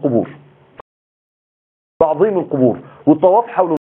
القبور تعظيم القبور والطواف حول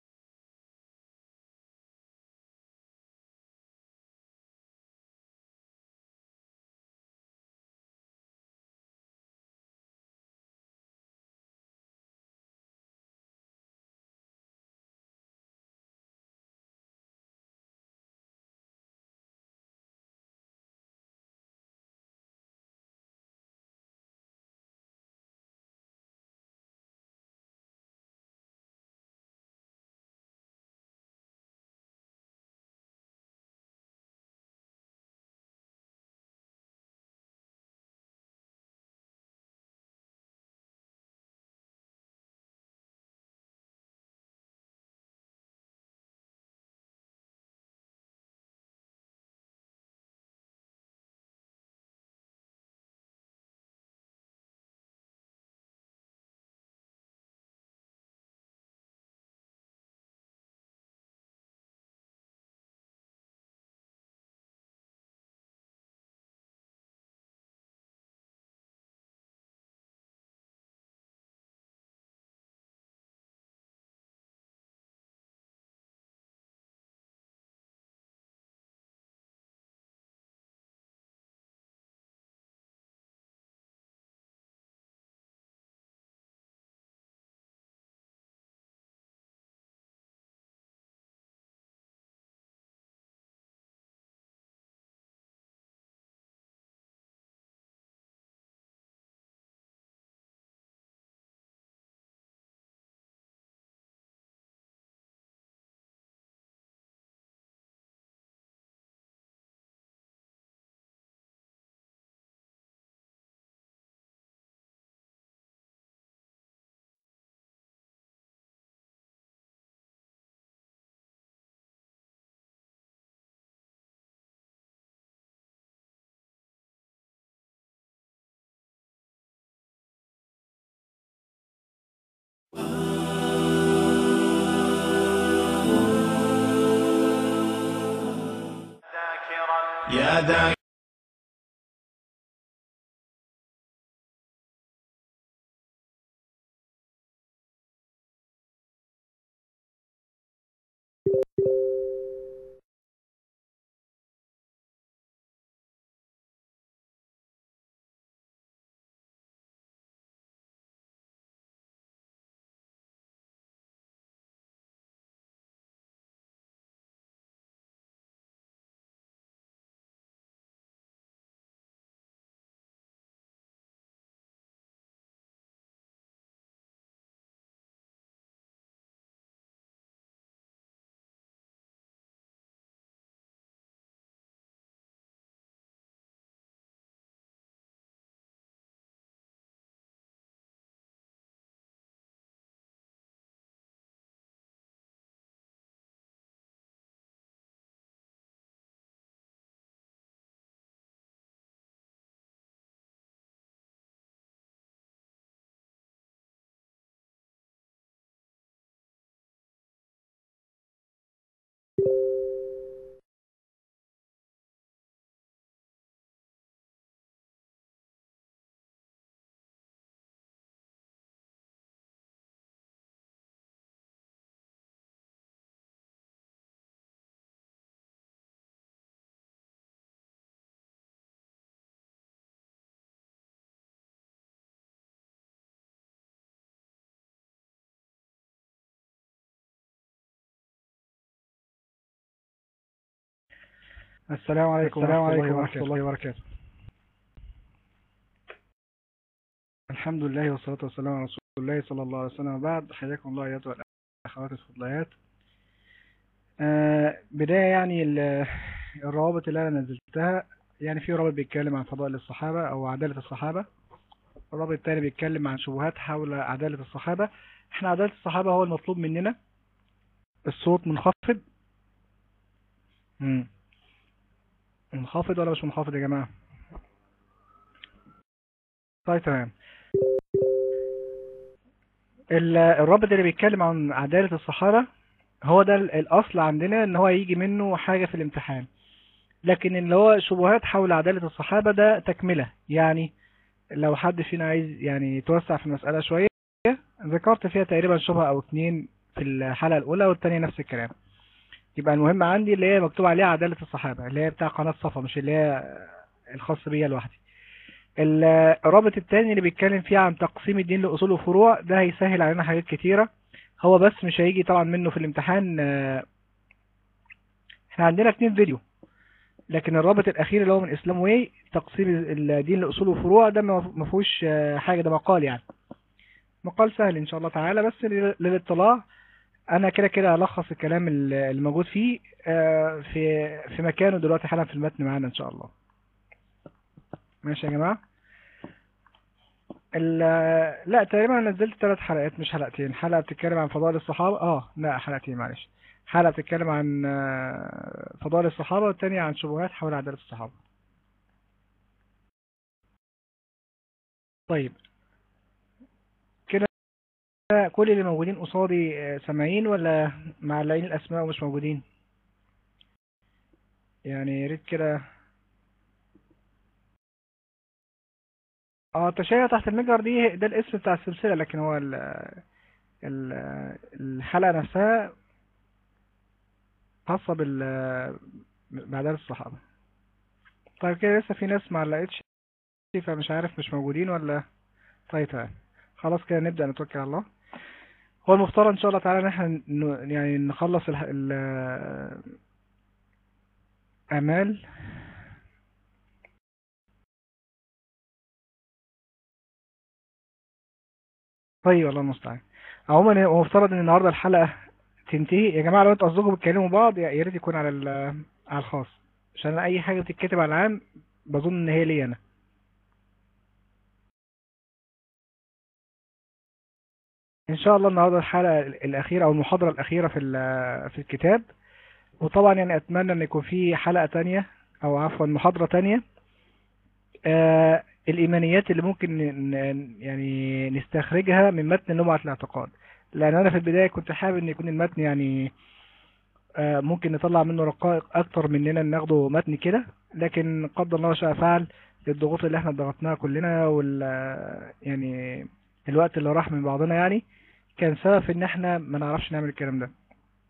يا ذاكر السلام عليكم السلام ورحمة عليكم الله ورحمة الله وبركاته الحمد لله والصلاة والسلام على رسول الله صلى الله عليه وسلم بعد حياكم الله أيها الأخوات الفضليات آه بداية يعني ال- الروابط اللي أنا نزلتها يعني في رابط بيتكلم عن فضائل الصحابة أو عدالة الصحابة الرابط التاني بيتكلم عن شبهات حول عدالة الصحابة احنا عدالة الصحابة هو المطلوب مننا الصوت منخفض مم. منخفض ولا مش منخفض يا جماعة طيب تمام ال- الرابط اللي بيتكلم عن عدالة الصحابة هو ده ال- الأصل عندنا إن هو يجي منه حاجة في الامتحان لكن اللي هو شبهات حول عدالة الصحابة ده تكملة يعني لو حد فينا عايز يعني يتوسع في المسألة شوية ذكرت فيها تقريبا شبهة أو اتنين في الحلقة الأولى والتانية نفس الكلام يبقى المهم عندي اللي هي مكتوب عليها عدالة الصحابة اللي هي بتاع قناة صفا مش اللي هي الخاص بيا لوحدي الرابط التاني اللي بيتكلم فيه عن تقسيم الدين لأصول وفروع ده هيسهل علينا حاجات كتيرة هو بس مش هيجي طبعا منه في الامتحان آه، احنا عندنا اتنين فيديو لكن الرابط الأخير اللي هو من إسلام واي تقسيم الدين لأصول وفروع ده ما ما فيهوش آه، حاجة ده مقال يعني مقال سهل إن شاء الله تعالى بس لل- للاطلاع أنا كده كده هلخص الكلام ال- اللي موجود فيه آه، في في مكانه دلوقتي حالا في المتن معانا إن شاء الله ماشي يا جماعة ال لا تقريبا انا نزلت ثلاث حلقات مش حلقتين حلقة بتتكلم عن فضائل الصحابة اه لا حلقتين معلش حلقة بتتكلم عن آه، فضائل الصحابة والتانية عن شبهات حول عدالة الصحابة طيب كده كل اللي موجودين قصادي آه، سامعين ولا معلقين الأسماء ومش موجودين يعني يا ريت كده اه تشيع تحت المجهر دي ده الاسم بتاع السلسلة لكن هو ال ال الحلقة نفسها خاصة بال بعدالة الصحابة طيب كده لسه في ناس ما علقتش فمش عارف مش موجودين ولا طيب تمام خلاص كده نبدأ نتوكل على الله هو المفترض ان شاء الله تعالى ان احنا ن- يعني نخلص ال ال- اعمال طيب الله المستعان عموما هو مفترض ان النهارده الحلقة تنتهي يا جماعة لو انتوا قصدكم بتكلموا بعض يا يا ريت يكون على ال- على الخاص عشان أنا اي حاجة بتتكتب على العام بظن ان هي لي انا ان شاء الله النهارده الحلقة الأخيرة او المحاضرة الأخيرة في ال- في الكتاب وطبعا يعني اتمنى ان يكون في حلقة تانية او عفوا محاضرة تانية آه الإيمانيات اللي ممكن ن- ن- يعني نستخرجها من متن لمعة الاعتقاد لأن أنا في البداية كنت حابب إن يكون المتن يعني آه ممكن نطلع منه رقائق أكتر مننا ناخده متن كده لكن قدر الله شاء فعل للضغوط اللي احنا ضغطناها كلنا وال يعني الوقت اللي راح من بعضنا يعني كان سبب في إن احنا ما نعرفش نعمل الكلام ده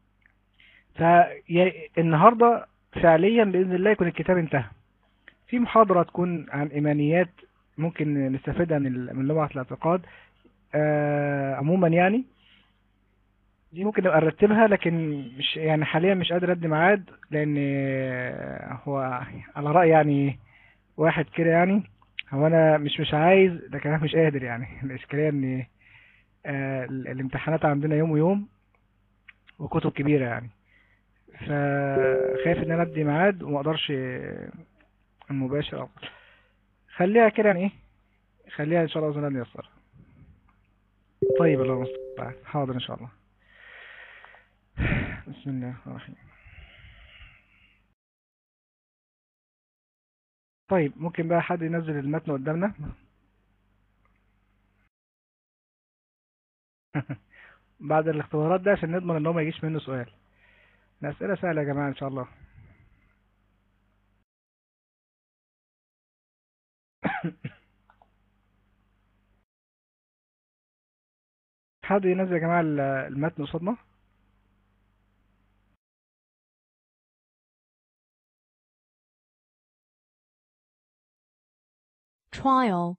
فالنهاردة فعليا بإذن الله يكون الكتاب انتهى في محاضرة تكون عن إيمانيات ممكن نستفيدها من ال- من لغة الاعتقاد آه، عموما يعني دي ممكن نبقى نرتبها لكن مش يعني حاليا مش قادر ادي ميعاد لان آه، هو على رأي يعني واحد كده يعني هو انا مش مش عايز لكن انا مش قادر يعني الاشكالية ان آه، ال- الامتحانات عندنا يوم ويوم وكتب كبيرة يعني فخايف ان انا ادي ميعاد وما اقدرش آه، المباشر أو خليها كده يعني ايه خليها ان شاء الله زمان نيسر طيب الله المستعان حاضر ان شاء الله بسم الله الرحمن الرحيم طيب ممكن بقى حد ينزل المتن قدامنا بعد الاختبارات ده عشان نضمن ان هو ما يجيش منه سؤال الأسئلة سهلة يا جماعة ان شاء الله حد ينزل يا جماعة ال- المتن قصادنا trial,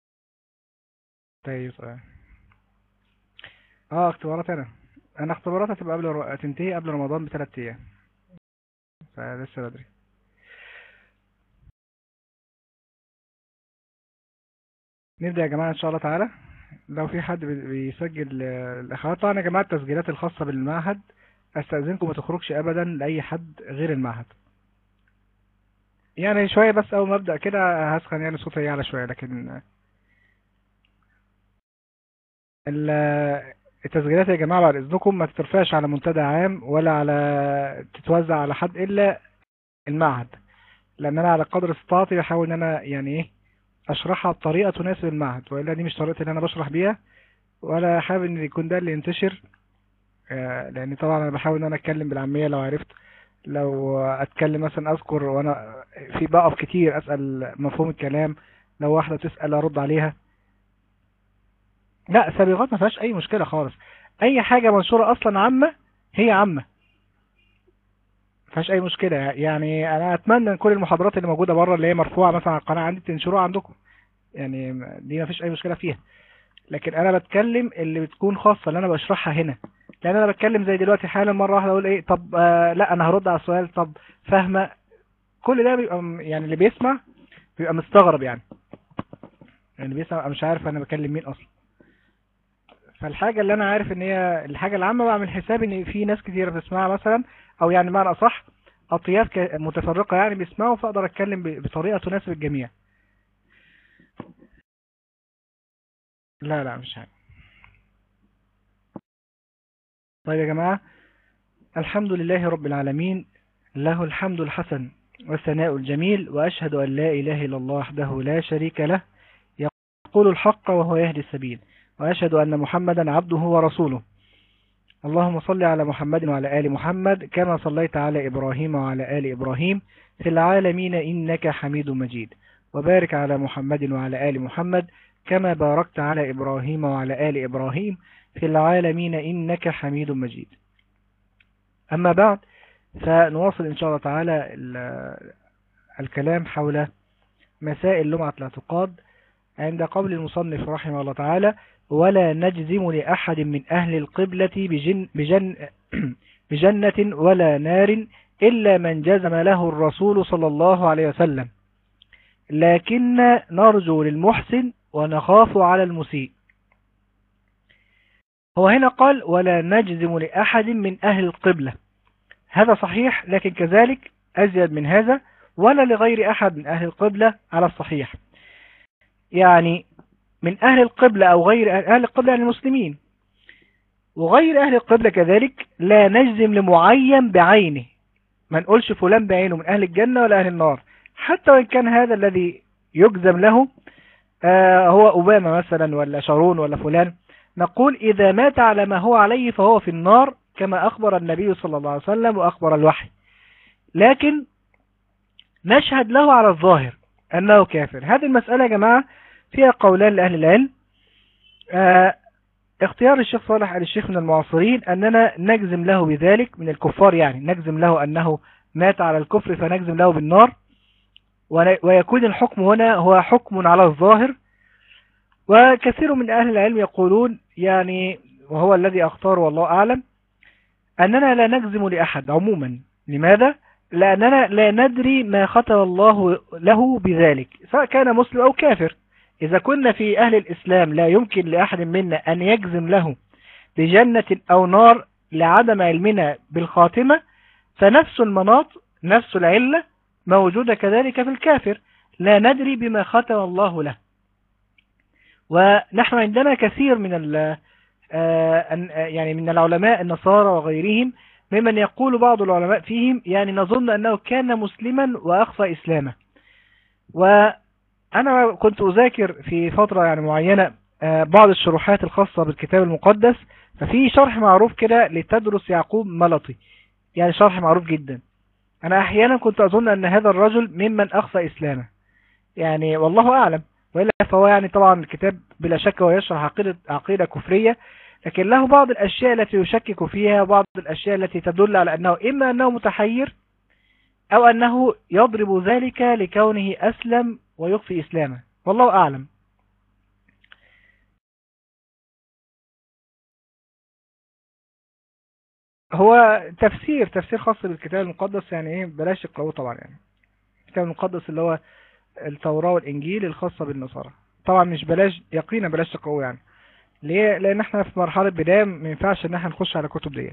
طيب طيب. اه اختبارات انا انا اختبارات هتبقى قبل رو... تنتهي قبل رمضان بثلاث ايام فلسه بدري نبدأ يا جماعة ان شاء الله تعالى لو في حد بي- بيسجل آه، الاخوات طبعا يا جماعة التسجيلات الخاصة بالمعهد استأذنكم ما تخرجش ابدا لأي حد غير المعهد يعني شوية بس اول ما ابدأ كده هسخن يعني صوتي يعلى شوية لكن ال- التسجيلات يا جماعة بعد إذنكم ما تترفعش على منتدى عام ولا على تتوزع على حد إلا المعهد لأن أنا على قدر استطاعتي بحاول إن أنا يعني إيه أشرحها بطريقة تناسب المعهد وإلا دي مش طريقتي اللي أنا بشرح بيها ولا حابب إن يكون ده اللي ينتشر آه، لأن طبعا أنا بحاول إن أنا أتكلم بالعامية لو عرفت لو أتكلم مثلا أذكر وأنا في بقف كتير أسأل مفهوم الكلام لو واحدة تسأل ارد عليها لا سابغات ما فيهاش اي مشكلة خالص اي حاجة منشورة اصلا عامة هي عامة ما فيهاش اي مشكلة يعني انا اتمنى ان كل المحاضرات اللي موجودة بره اللي هي مرفوعة مثلا على القناة عندي تنشروها عندكم يعني دي ما فيش اي مشكلة فيها لكن انا بتكلم اللي بتكون خاصة اللي انا بشرحها هنا لان انا بتكلم زي دلوقتي حالا مرة واحدة اقول ايه طب آه لا انا هرد على السؤال طب فاهمة كل ده بيبقى م- يعني اللي بيسمع بيبقى مستغرب يعني يعني بيسمع بيبقى مش عارف انا بكلم مين اصلا فالحاجة اللي انا عارف ان هي الحاجة العامة بعمل حساب ان في ناس كتير بتسمعها مثلا او يعني معنى اصح اطياف ك- متفرقة يعني بيسمعوا فاقدر اتكلم ب- بطريقة تناسب الجميع لا لا مش عارف طيب يا جماعة الحمد لله رب العالمين له الحمد الحسن والثناء الجميل وأشهد أن لا إله إلا الله وحده لا شريك له يقول الحق وهو يهدي السبيل وأشهد أن محمدا عبده ورسوله اللهم صل على محمد وعلى آل محمد كما صليت على إبراهيم وعلى آل إبراهيم في العالمين إنك حميد مجيد وبارك على محمد وعلى آل محمد كما باركت على إبراهيم وعلى آل إبراهيم في العالمين إنك حميد مجيد أما بعد فنواصل إن شاء الله تعالى ال- الكلام حول مسائل لمعة الاعتقاد عند قول المصنف رحمه الله تعالى ولا نجزم لأحد من أهل القبلة بجن بجن بجنة ولا نار إلا من جزم له الرسول صلى الله عليه وسلم لكن نرجو للمحسن ونخاف على المسيء هو هنا قال ولا نجزم لأحد من أهل القبلة هذا صحيح لكن كذلك أزيد من هذا ولا لغير أحد من أهل القبلة على الصحيح يعني من أهل القبلة أو غير أهل القبلة يعني المسلمين وغير أهل القبلة كذلك لا نجزم لمعين بعينه ما نقولش فلان بعينه من أهل الجنة ولا أهل النار حتى وإن كان هذا الذي يجزم له آه هو أوباما مثلا ولا شارون ولا فلان نقول إذا مات على ما هو عليه فهو في النار كما أخبر النبي صلى الله عليه وسلم وأخبر الوحي لكن نشهد له على الظاهر أنه كافر هذه المسألة يا جماعة فيها قولان لأهل العلم آه اختيار الشيخ صالح آل الشيخ من المعاصرين أننا نجزم له بذلك من الكفار يعني نجزم له أنه مات على الكفر فنجزم له بالنار ويكون الحكم هنا هو حكم على الظاهر وكثير من أهل العلم يقولون يعني وهو الذي أختار والله أعلم أننا لا نجزم لأحد عموما لماذا؟ لأننا لا ندري ما ختم الله له بذلك سواء كان مسلم أو كافر إذا كنا في أهل الإسلام لا يمكن لأحد منا أن يجزم له بجنة أو نار لعدم علمنا بالخاتمة فنفس المناط نفس العلة موجودة كذلك في الكافر لا ندري بما ختم الله له ونحن عندنا كثير من يعني من العلماء النصارى وغيرهم ممن يقول بعض العلماء فيهم يعني نظن أنه كان مسلما وأخفى إسلامه وأنا كنت أذاكر في فترة يعني معينة بعض الشروحات الخاصة بالكتاب المقدس ففي شرح معروف كده لتدرس يعقوب ملطي يعني شرح معروف جدا أنا أحيانا كنت أظن أن هذا الرجل ممن أخفى إسلامه يعني والله أعلم وإلا فهو يعني طبعا الكتاب بلا شك هو يشرح عقيدة, عقيدة كفرية لكن له بعض الأشياء التي يشكك فيها وبعض الأشياء التي تدل على أنه إما أنه متحير أو أنه يضرب ذلك لكونه أسلم ويخفي إسلامه والله أعلم هو تفسير تفسير خاص بالكتاب المقدس يعني ايه بلاش القوة طبعا يعني الكتاب المقدس اللي هو التوراة والإنجيل الخاصة بالنصارى طبعا مش بلاش يقينا بلاش القوة يعني ليه لان احنا في مرحلة بداية ما ينفعش ان احنا نخش على الكتب ديت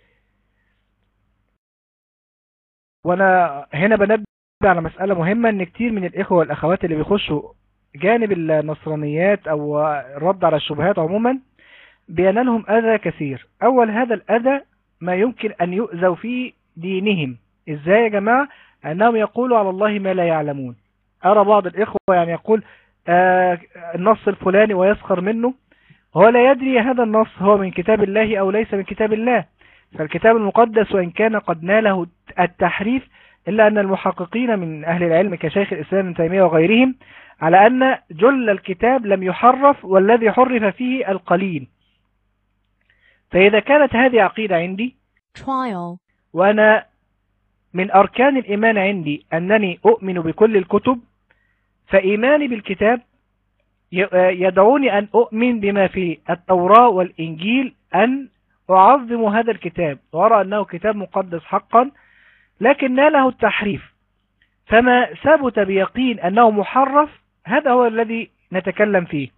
وانا هنا بنبه على مسألة مهمة ان كتير من الاخوة والاخوات اللي بيخشوا جانب النصرانيات او الرد على الشبهات عموما بينالهم اذى كثير اول هذا الاذى ما يمكن ان يؤذوا في دينهم ازاي يا جماعة انهم يقولوا على الله ما لا يعلمون ارى بعض الاخوة يعني يقول آه النص الفلاني ويسخر منه هو لا يدري هذا النص هو من كتاب الله أو ليس من كتاب الله فالكتاب المقدس وإن كان قد ناله التحريف إلا أن المحققين من أهل العلم كشيخ الإسلام ابن تيمية وغيرهم على أن جل الكتاب لم يحرف والذي حرف فيه القليل فإذا كانت هذه عقيدة عندي trial, وأنا من أركان الإيمان عندي أنني أؤمن بكل الكتب فإيماني بالكتاب ي- يدعوني أن أؤمن بما في التوراة والإنجيل أن أعظم هذا الكتاب وأرى أنه كتاب مقدس حقا لكن ناله التحريف فما ثبت بيقين أنه محرف هذا هو الذي نتكلم فيه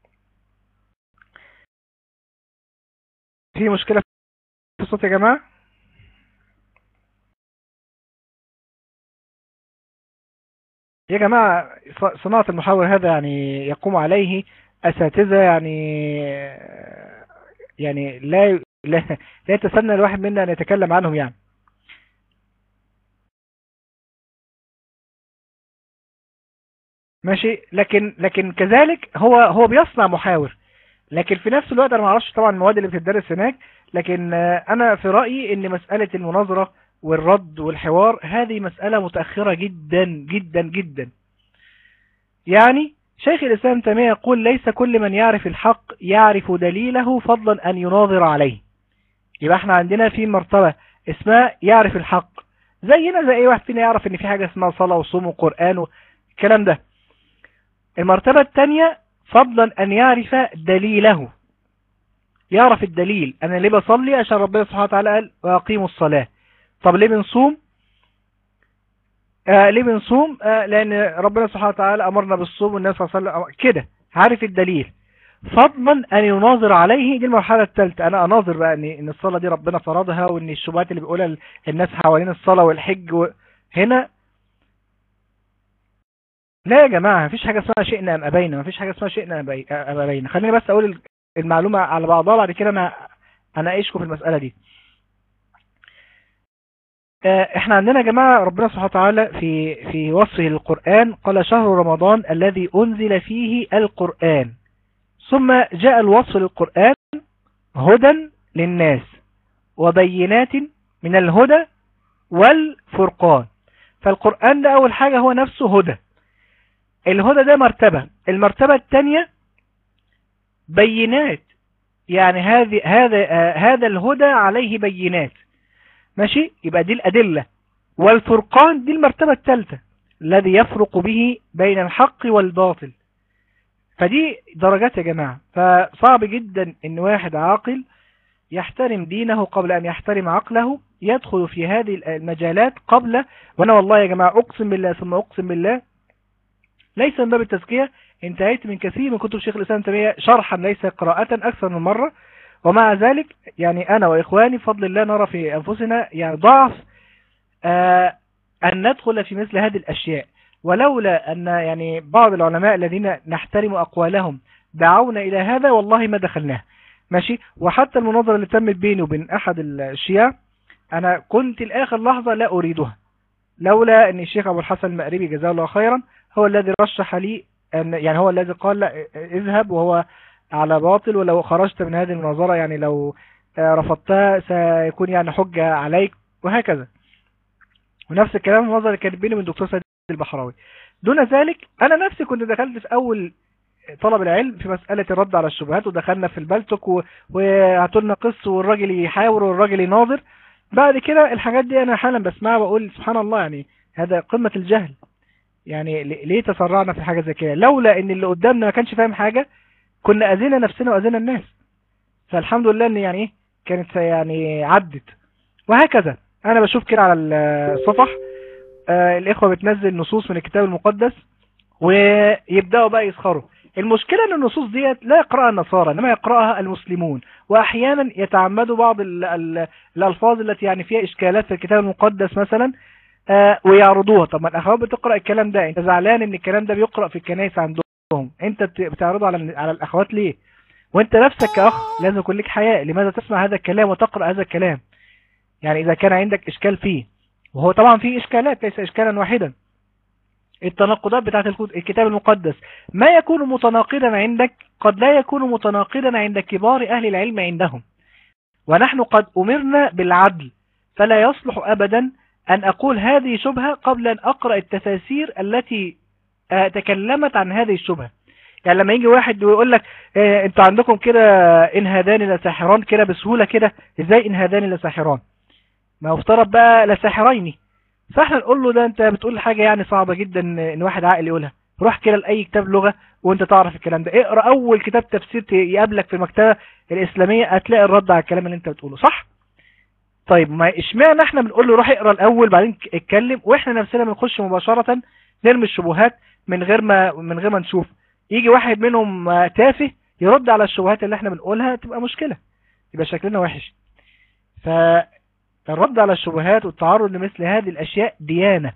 في مشكلة في الصوت يا جماعة يا جماعة ص- صناعة المحاور هذا يعني يقوم عليه أساتذة يعني يعني لا لا, لا يتسنى الواحد منا أن يتكلم عنهم يعني ماشي لكن لكن كذلك هو هو بيصنع محاور لكن في نفس الوقت انا ما اعرفش طبعا المواد اللي بتدرس هناك لكن آه، انا في رايي ان مساله المناظره والرد والحوار هذه مساله متاخره جدا جدا جدا يعني شيخ الاسلام ابن تيميه يقول ليس كل من يعرف الحق يعرف دليله فضلا ان يناظر عليه يبقى احنا عندنا في مرتبه اسمها يعرف الحق زينا زي اي واحد فينا يعرف ان في حاجه اسمها صلاه وصوم وقران والكلام ده المرتبة الثانية فضلا أن يعرف دليله يعرف الدليل أنا ليه بصلي عشان ربنا سبحانه وتعالى قال وأقيموا الصلاة طب ليه بنصوم آه ليه بنصوم آه لأن ربنا سبحانه وتعالى أمرنا بالصوم والناس صلى الله عليه وسلم كده عارف الدليل فضلا أن يناظر عليه دي المرحلة الثالثة أنا أناظر بقى إن إن الصلاة دي ربنا فرضها وإن الشبهات اللي بيقولها الناس حوالين الصلاة والحج و... هنا لا يا جماعة مفيش حاجة اسمها شئنا أم أبينا مفيش حاجة اسمها شئنا أم أبي- أم أبينا خليني بس أقول المعلومة على بعضها بعد كده أنا أناقشكم في المسألة دي آه، احنا عندنا يا جماعة ربنا سبحانه وتعالى في في وصفه للقرآن قال شهر رمضان الذي أنزل فيه القرآن ثم جاء الوصف للقرآن هدى للناس وبينات من الهدى والفرقان فالقرآن ده أول حاجة هو نفسه هدى الهدى ده مرتبة المرتبة الثانية بينات يعني هذه هذا آه، هذا الهدى عليه بينات ماشي يبقى دي الأدلة والفرقان دي المرتبة الثالثة الذي يفرق به بين الحق والباطل فدي درجات يا جماعة فصعب جدا ان واحد عاقل يحترم دينه قبل ان يحترم عقله يدخل في هذه المجالات قبل وانا والله يا جماعة اقسم بالله ثم اقسم بالله ليس من باب التزكية انتهيت من كثير من كتب شيخ الإسلام تيمية شرحا ليس قراءة أكثر من مرة ومع ذلك يعني أنا وإخواني بفضل الله نرى في أنفسنا يعني ضعف آه أن ندخل في مثل هذه الأشياء ولولا أن يعني بعض العلماء الذين نحترم أقوالهم دعونا إلى هذا والله ما دخلناه ماشي وحتى المناظرة اللي تمت بيني وبين أحد الشيعة أنا كنت الآخر لحظة لا أريدها لولا أن الشيخ أبو الحسن المأربي جزاه الله خيرا هو الذي رشح لي أن يعني هو الذي قال لا اذهب وهو على باطل ولو خرجت من هذه المناظرة يعني لو آه، رفضتها سيكون يعني حجة عليك وهكذا ونفس الكلام المناظرة اللي كانت بيني وبين الدكتور سيد البحراوي دون ذلك أنا نفسي كنت دخلت في أول طلب العلم في مسألة الرد على الشبهات ودخلنا في البلتك و- وهاتوا لنا قص والراجل يحاور والراجل يناظر بعد كده الحاجات دي أنا حالا بسمعها بقول سبحان الله يعني هذا قمة الجهل يعني ل- ليه تسرعنا في حاجة زي كده لولا ان اللي قدامنا ما كانش فاهم حاجة كنا اذينا نفسنا واذينا الناس فالحمد لله ان يعني ايه كانت يعني عدت وهكذا انا بشوف كده على الصفح آه الاخوة بتنزل نصوص من الكتاب المقدس ويبدأوا بقى يسخروا المشكلة ان النصوص ديت لا يقرأها النصارى انما يقرأها المسلمون واحيانا يتعمدوا بعض ال ال الالفاظ التي يعني فيها اشكالات في الكتاب المقدس مثلا آه ويعرضوها طب ما الاخوات بتقرأ الكلام ده انت زعلان ان الكلام ده بيقرأ في الكنائس عندهم انت بت- بتعرضه على على الاخوات ليه وانت نفسك كاخ لازم يكون لك حياء لماذا تسمع هذا الكلام وتقرأ هذا الكلام يعني اذا كان عندك اشكال فيه وهو طبعا فيه اشكالات ليس اشكالا واحدا التناقضات بتاعت الكت- الكتاب المقدس ما يكون متناقضا عندك قد لا يكون متناقضا عند كبار اهل العلم عندهم ونحن قد امرنا بالعدل فلا يصلح ابدا أن أقول هذه شبهة قبل أن أقرأ التفاسير التي آه، تكلمت عن هذه الشبهة يعني لما يجي واحد ويقول لك آه، انتوا عندكم كده ان هذان لساحران كده بسهولة كده ازاي ان هذان لساحران ما هو افترض بقى لساحرين فاحنا نقول له ده انت بتقول حاجة يعني صعبة جدا ان واحد عاقل يقولها روح كده لأي كتاب لغة وانت تعرف الكلام ده اقرأ اول كتاب تفسير ت- يقابلك في المكتبة الاسلامية هتلاقي الرد على الكلام اللي انت بتقوله صح طيب ما اشمعنى احنا بنقول له روح اقرا الاول بعدين ك- اتكلم واحنا نفسنا بنخش مباشرة نرمي الشبهات من غير ما من غير ما نشوف يجي واحد منهم آه، تافه يرد على الشبهات اللي احنا بنقولها تبقى مشكلة يبقى شكلنا وحش فالرد على الشبهات والتعرض لمثل هذه الاشياء ديانة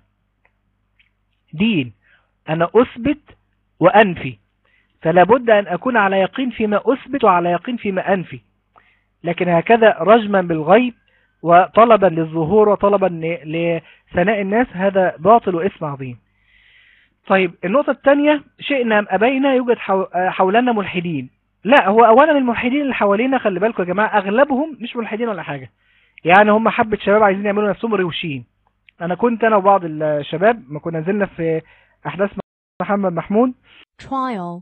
دين انا اثبت وانفي فلا بد ان اكون على يقين فيما اثبت وعلى يقين فيما انفي لكن هكذا رجما بالغيب وطلبا للظهور وطلبا ل- لثناء الناس هذا باطل واسم عظيم طيب النقطة الثانية شئنا أم أبينا يوجد حو- حولنا ملحدين لا هو أولا الملحدين اللي حوالينا خلي بالكم يا جماعة أغلبهم مش ملحدين ولا حاجة يعني هم حبة شباب عايزين يعملوا نفسهم روشين أنا كنت أنا وبعض الشباب ما كنا نزلنا في أحداث محمد محمود trial,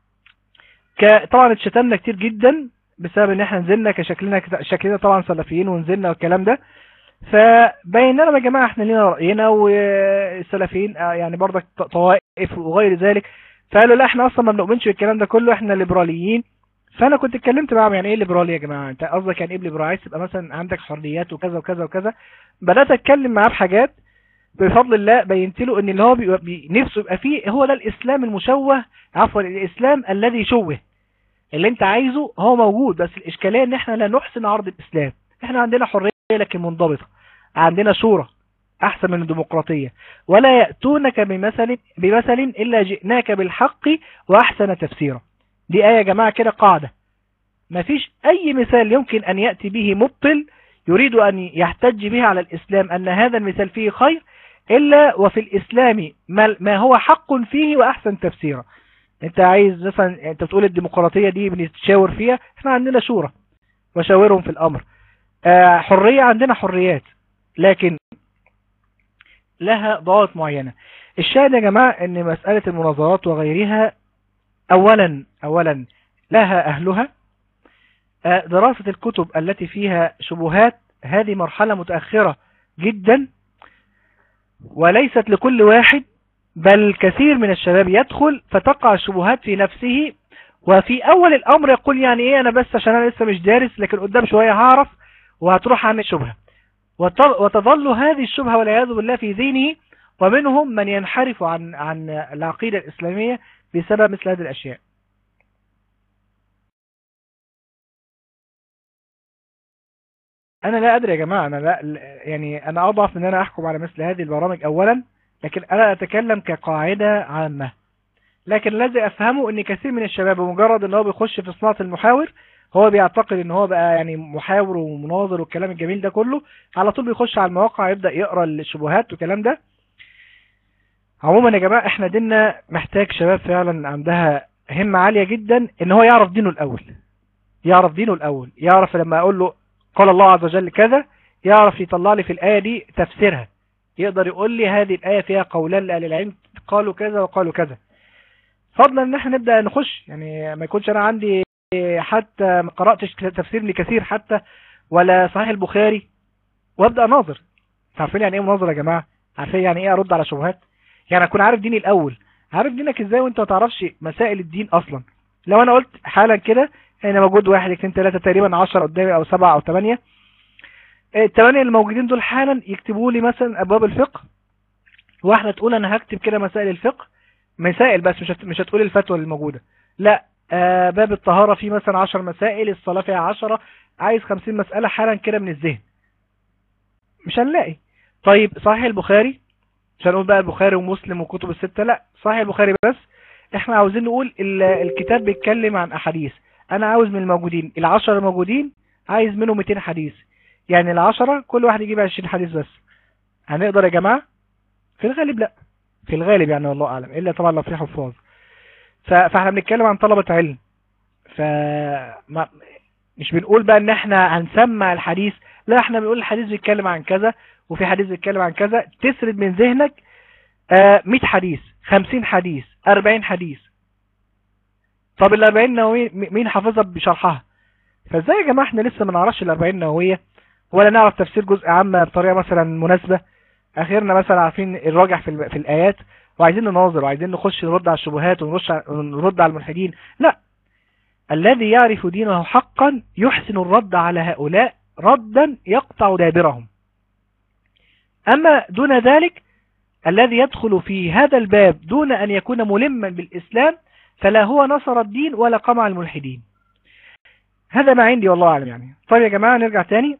ك... طبعا اتشتمنا كتير جدا بسبب ان احنا نزلنا كشكلنا كت- شكلنا طبعا سلفيين ونزلنا والكلام ده فبينا لهم يا جماعه احنا لينا راينا والسلفيين آه، يعني برضك ط- طوائف وغير ذلك فقالوا لا احنا اصلا ما بنؤمنش بالكلام ده كله احنا ليبراليين فانا كنت اتكلمت معاهم يعني ايه ليبرالي يا جماعه انت قصدك يعني ايه ليبرالي عايز تبقى مثلا عندك حريات وكذا وكذا وكذا بدات اتكلم معاه بحاجات بفضل الله بينت له ان اللي هو بيبقى بي- نفسه يبقى فيه هو ده الاسلام المشوه عفوا الاسلام الذي شوه اللي انت عايزه هو موجود بس الاشكاليه ان احنا لا نحسن عرض الاسلام احنا عندنا حريه لكن منضبطه عندنا شورى احسن من الديمقراطيه ولا ياتونك بمثل بمثل الا جئناك بالحق واحسن تفسيرا دي ايه يا جماعه كده قاعده مفيش اي مثال يمكن ان ياتي به مبطل يريد ان يحتج به على الاسلام ان هذا المثال فيه خير الا وفي الاسلام ما ما هو حق فيه واحسن تفسيرا انت عايز مثلا انت بتقول الديمقراطية دي بنتشاور فيها احنا عندنا شورى وشاورهم في الامر آه، حرية عندنا حريات لكن لها ضوابط معينة الشاهد يا جماعة ان مسألة المناظرات وغيرها اولا اولا لها اهلها آه، دراسة الكتب التي فيها شبهات هذه مرحلة متأخرة جدا وليست لكل واحد بل كثير من الشباب يدخل فتقع الشبهات في نفسه وفي اول الامر يقول يعني ايه انا بس عشان انا لسه مش دارس لكن قدام شوية هعرف وهتروح عن الشبهة وت- وتظل هذه الشبهة والعياذ بالله في ذهنه ومنهم من ينحرف عن عن العقيدة الإسلامية بسبب مثل هذه الأشياء أنا لا أدري يا جماعة أنا لا يعني أنا أضعف من أن أنا أحكم على مثل هذه البرامج أولا لكن أنا أتكلم كقاعدة عامة لكن الذي أفهمه أن كثير من الشباب بمجرد أن هو بيخش في صناعة المحاور هو بيعتقد ان هو بقى يعني محاور ومناظر والكلام الجميل ده كله على طول بيخش على المواقع يبدأ يقرأ الشبهات والكلام ده عموما يا جماعة احنا ديننا محتاج شباب فعلا عندها همة عالية جدا ان هو يعرف دينه الاول يعرف دينه الاول يعرف لما اقول له قال الله عز وجل كذا يعرف يطلع لي في الآية دي تفسيرها يقدر يقول لي هذه الآية فيها قولان لأهل العلم قالوا كذا وقالوا كذا فضلا ان احنا نبدأ نخش يعني ما يكونش انا عندي حتى ما قرأتش تفسير لكثير حتى ولا صحيح البخاري وابدأ ناظر عارفين يعني ايه مناظر يا جماعة عارفين يعني ايه ارد على شبهات يعني اكون عارف ديني الاول عارف دينك ازاي وانت ما تعرفش مسائل الدين اصلا لو انا قلت حالا كده هنا موجود واحد اثنين ثلاثة تقريبا عشر قدامي او سبعة او ثمانية الثمانية الموجودين دول حالا يكتبوا لي مثلا ابواب الفقه واحدة تقول انا هكتب كده مسائل الفقه مسائل بس مش مش هتقول الفتوى اللي موجودة لا آه باب الطهارة فيه مثلا 10 مسائل الصلاة فيها 10 عايز 50 مسألة حالا كده من الذهن مش هنلاقي طيب صحيح البخاري مش هنقول بقى البخاري ومسلم وكتب الستة لا صحيح البخاري بس احنا عاوزين نقول الكتاب بيتكلم عن احاديث انا عاوز من الموجودين العشرة الموجودين عايز منهم 200 حديث يعني العشرة كل واحد يجيب 20 حديث بس هنقدر يا جماعة في الغالب لا في الغالب يعني والله اعلم الا طبعا لو في حفاظ فاحنا بنتكلم عن طلبة علم ف ما مش بنقول بقى ان احنا هنسمع الحديث لا احنا بنقول الحديث بيتكلم عن كذا وفي حديث بيتكلم عن كذا تسرد من ذهنك 100 حديث خمسين حديث أربعين حديث طب الأربعين نووية مين حافظها بشرحها فازاي يا جماعة احنا لسه ما نعرفش الأربعين نووية ولا نعرف تفسير جزء عامة بطريقة مثلا مناسبة اخرنا مثلا عارفين الراجع في, في الآيات وعايزين نناظر وعايزين نخش نرد على الشبهات ونرد على الملحدين لا الذي يعرف دينه حقا يحسن الرد على هؤلاء ردا يقطع دابرهم أما دون ذلك الذي يدخل في هذا الباب دون أن يكون ملما بالإسلام فلا هو نصر الدين ولا قمع الملحدين هذا ما عندي والله أعلم يعني طيب يا جماعة نرجع تاني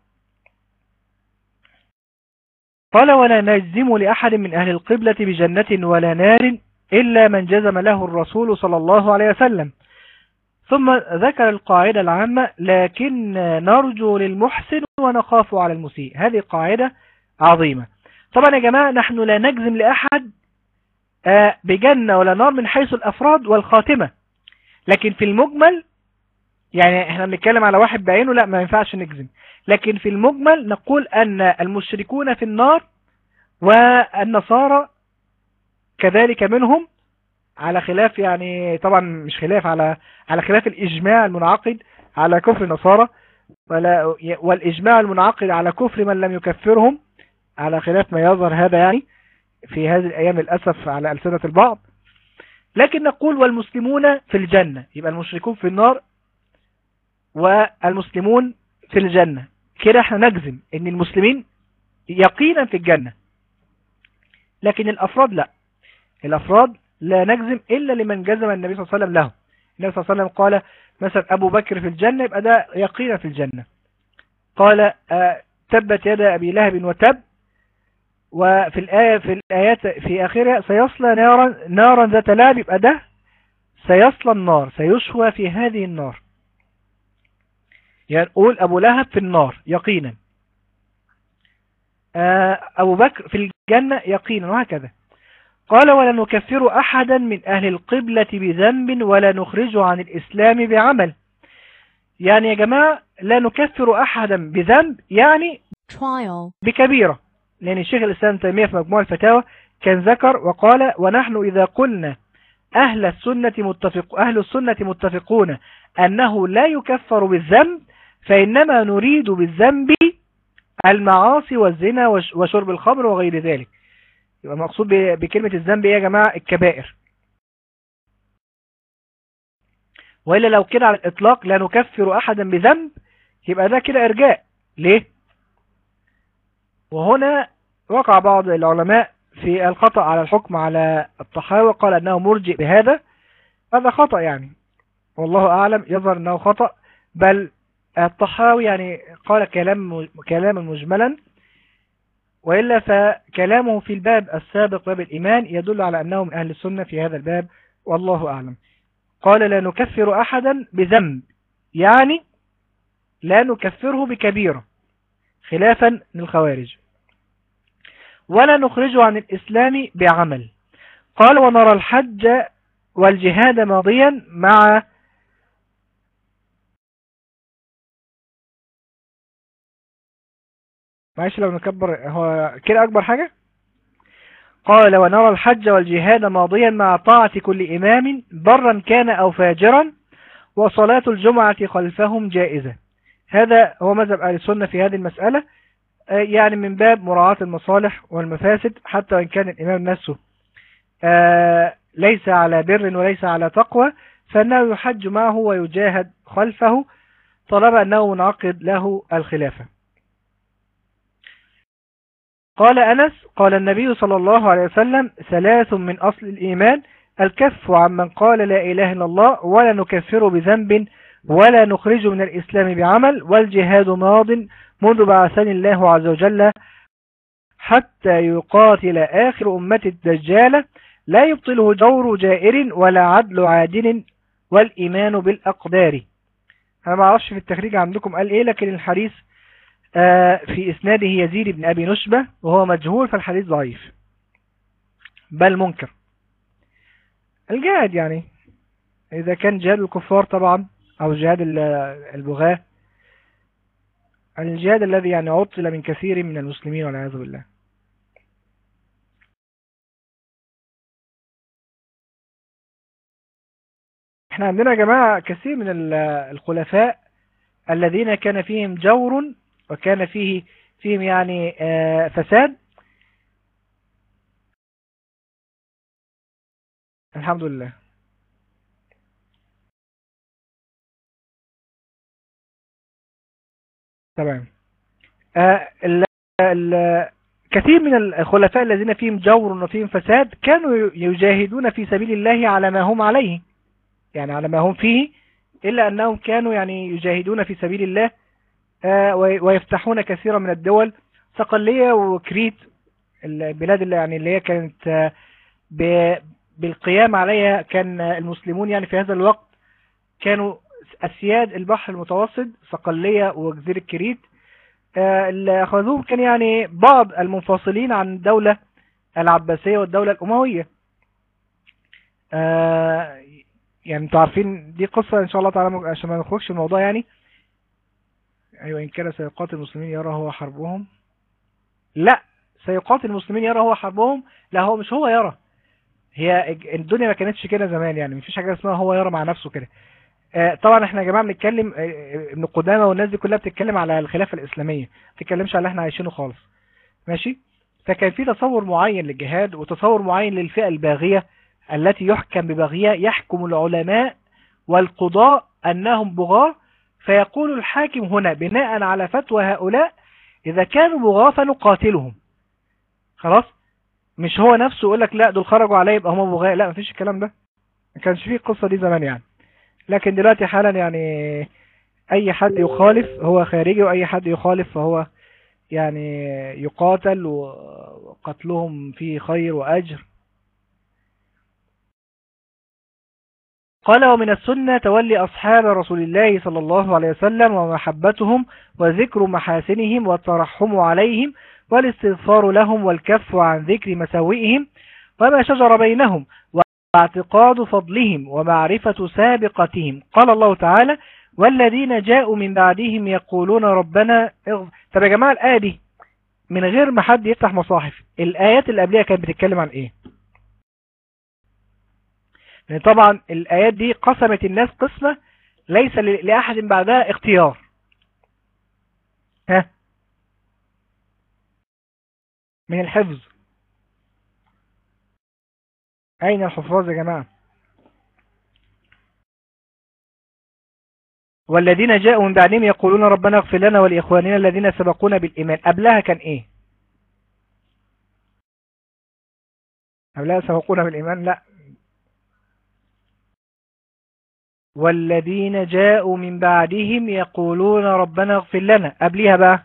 قال ولا نجزم لأحد من أهل القبلة بجنة ولا نار إلا من جزم له الرسول صلى الله عليه وسلم ثم ذكر القاعدة العامة لكن نرجو للمحسن ونخاف على المسيء هذه قاعدة عظيمة طبعا يا جماعة نحن لا نجزم لأحد آه، بجنة ولا نار من حيث الأفراد والخاتمة لكن في المجمل يعني احنا بنتكلم على واحد بعينه لا ما ينفعش نجزم لكن في المجمل نقول أن المشركون في النار والنصارى كذلك منهم على خلاف يعني طبعا مش خلاف على على خلاف الإجماع المنعقد على كفر النصارى ولا والإجماع المنعقد على كفر من لم يكفرهم على خلاف ما يظهر هذا يعني في هذه الأيام للأسف على ألسنة البعض لكن نقول والمسلمون في الجنة يبقى المشركون في النار والمسلمون في الجنة كده احنا نجزم ان المسلمين يقينا في الجنة لكن الأفراد لا الأفراد لا نجزم إلا لمن جزم النبي صلى الله عليه وسلم له النبي صلى الله عليه وسلم قال مثلا أبو بكر في الجنة يبقى ده يقينا في الجنة قال آه، تبت يد أبي لهب وتب وفي الآية في الآيات في آخرها سيصلى نارا نارا ذات لهب يبقى ده سيصلى النار سيشوى في هذه النار يعني قول أبو لهب في النار يقينا آه، أبو بكر في الجنة يقينا وهكذا قال ولا نكفر أحدا من أهل القبلة بذنب ولا نخرجه عن الإسلام بعمل يعني يا جماعة لا نكفر أحدا بذنب يعني بكبيرة لأن الشيخ الإسلام تيمية في مجموع الفتاوى كان ذكر وقال ونحن إذا قلنا أهل السنة متفق أهل السنة متفقون أنه لا يكفر بالذنب فإنما نريد بالذنب المعاصي والزنا وشرب الخمر وغير ذلك يبقى المقصود بكلمة الذنب ايه يا جماعة الكبائر وإلا لو كده على الإطلاق لا نكفر أحدا بذنب يبقى ده كده إرجاء ليه وهنا وقع بعض العلماء في الخطأ على الحكم على الطحاوة قال أنه مرجئ بهذا هذا خطأ يعني والله أعلم يظهر أنه خطأ بل الطحاوي يعني قال كلام كلاما مجملا وإلا فكلامه في الباب السابق باب الإيمان يدل على أنه من أهل السنة في هذا الباب والله أعلم قال لا نكفر أحدا بذنب يعني لا نكفره بكبيرة خلافا للخوارج ولا نخرجه عن الإسلام بعمل قال ونرى الحج والجهاد ماضيا مع معلش لو نكبر هو كده أكبر حاجة قال ونرى الحج والجهاد ماضيا مع طاعة كل إمام برا كان أو فاجرا وصلاة الجمعة خلفهم جائزة هذا هو مذهب أهل السنة في هذه المسألة آه، يعني من باب مراعاة المصالح والمفاسد حتى وإن كان الإمام نفسه آه، ليس على بر وليس على تقوى فإنه يحج معه ويجاهد خلفه طالما أنه منعقد له الخلافة قال أنس قال النبي صلى الله عليه وسلم ثلاث من أصل الإيمان الكف عمن قال لا إله إلا الله ولا نكفر بذنب ولا نخرج من الإسلام بعمل والجهاد ماض منذ بعثني الله عز وجل حتى يقاتل آخر أمة الدجال لا يبطله جور جائر ولا عدل عادل والإيمان بالأقدار أنا ما أعرفش في التخريج عندكم قال إيه لكن الحديث آه، في إسناده يزيد بن أبي نشبة وهو مجهول فالحديث ضعيف بل منكر الجهاد يعني إذا كان جهاد الكفار طبعا أو جهاد البغاة الجهاد الذي يعني عطل من كثير من المسلمين والعياذ بالله احنا عندنا يا جماعة كثير من ال- الخلفاء الذين كان فيهم جور وكان فيه فيهم يعني آه، فساد الحمد لله تمام آه، ال- ال- كثير من الخلفاء الذين فيهم جور وفيهم فساد كانوا يجاهدون في سبيل الله على ما هم عليه يعني على ما هم فيه إلا أنهم كانوا يعني يجاهدون في سبيل الله آه، وي- ويفتحون كثيرا من الدول صقلية وكريت البلاد اللي يعني اللي هي كانت آه، ب- بالقيام عليها كان المسلمون يعني في هذا الوقت كانوا أسياد البحر المتوسط صقلية وجزيرة كريت آه، اللي أخذوهم كان يعني بعض المنفصلين عن الدولة العباسية والدولة الأموية آه، يعني انتوا عارفين دي قصة ان شاء الله تعالى عشان ما نخرجش من الموضوع يعني ايوه ان كان سيقاتل المسلمين يرى هو حربهم لا سيقاتل المسلمين يرى هو حربهم لا هو مش هو يرى هي الج- الدنيا ما كانتش كده زمان يعني مفيش حاجة اسمها هو يرى مع نفسه كده آه، طبعا احنا يا جماعة بنتكلم آه، آه، ابن قدامة والناس دي كلها بتتكلم على الخلافة الإسلامية ما بتتكلمش على اللي احنا عايشينه خالص ماشي فكان في تصور معين للجهاد وتصور معين للفئة الباغية التي يحكم ببغيها يحكم العلماء والقضاء أنهم بغاة فيقول الحاكم هنا بناء على فتوى هؤلاء إذا كانوا بغاة فنقاتلهم خلاص مش هو نفسه يقول لك لا دول خرجوا عليا يبقى هم بغاة لا مفيش الكلام ده ما كانش فيه القصة دي زمان يعني لكن دلوقتي حالا يعني أي حد يخالف هو خارجي وأي حد يخالف فهو يعني يقاتل وقتلهم فيه خير وأجر قال ومن السنة تولي أصحاب رسول الله صلى الله عليه وسلم ومحبتهم وذكر محاسنهم والترحم عليهم والاستغفار لهم والكف عن ذكر مساوئهم وما شجر بينهم واعتقاد فضلهم ومعرفة سابقتهم قال الله تعالى والذين جاءوا من بعدهم يقولون ربنا اغفر طب يا جماعة الآية دي من غير ما حد يفتح مصاحف الآيات اللي قبلها كانت بتتكلم عن ايه لأن طبعا الآيات دي قسمت الناس قسمة ليس ل- لأحد بعدها اختيار ها من الحفظ أين الحفاظ يا جماعة والذين جاءوا من بعدهم يقولون ربنا اغفر لنا ولإخواننا الذين سبقونا بالإيمان قبلها كان إيه قبلها سبقونا بالإيمان لا والذين جاءوا من بعدهم يقولون ربنا اغفر لنا قبلها بقى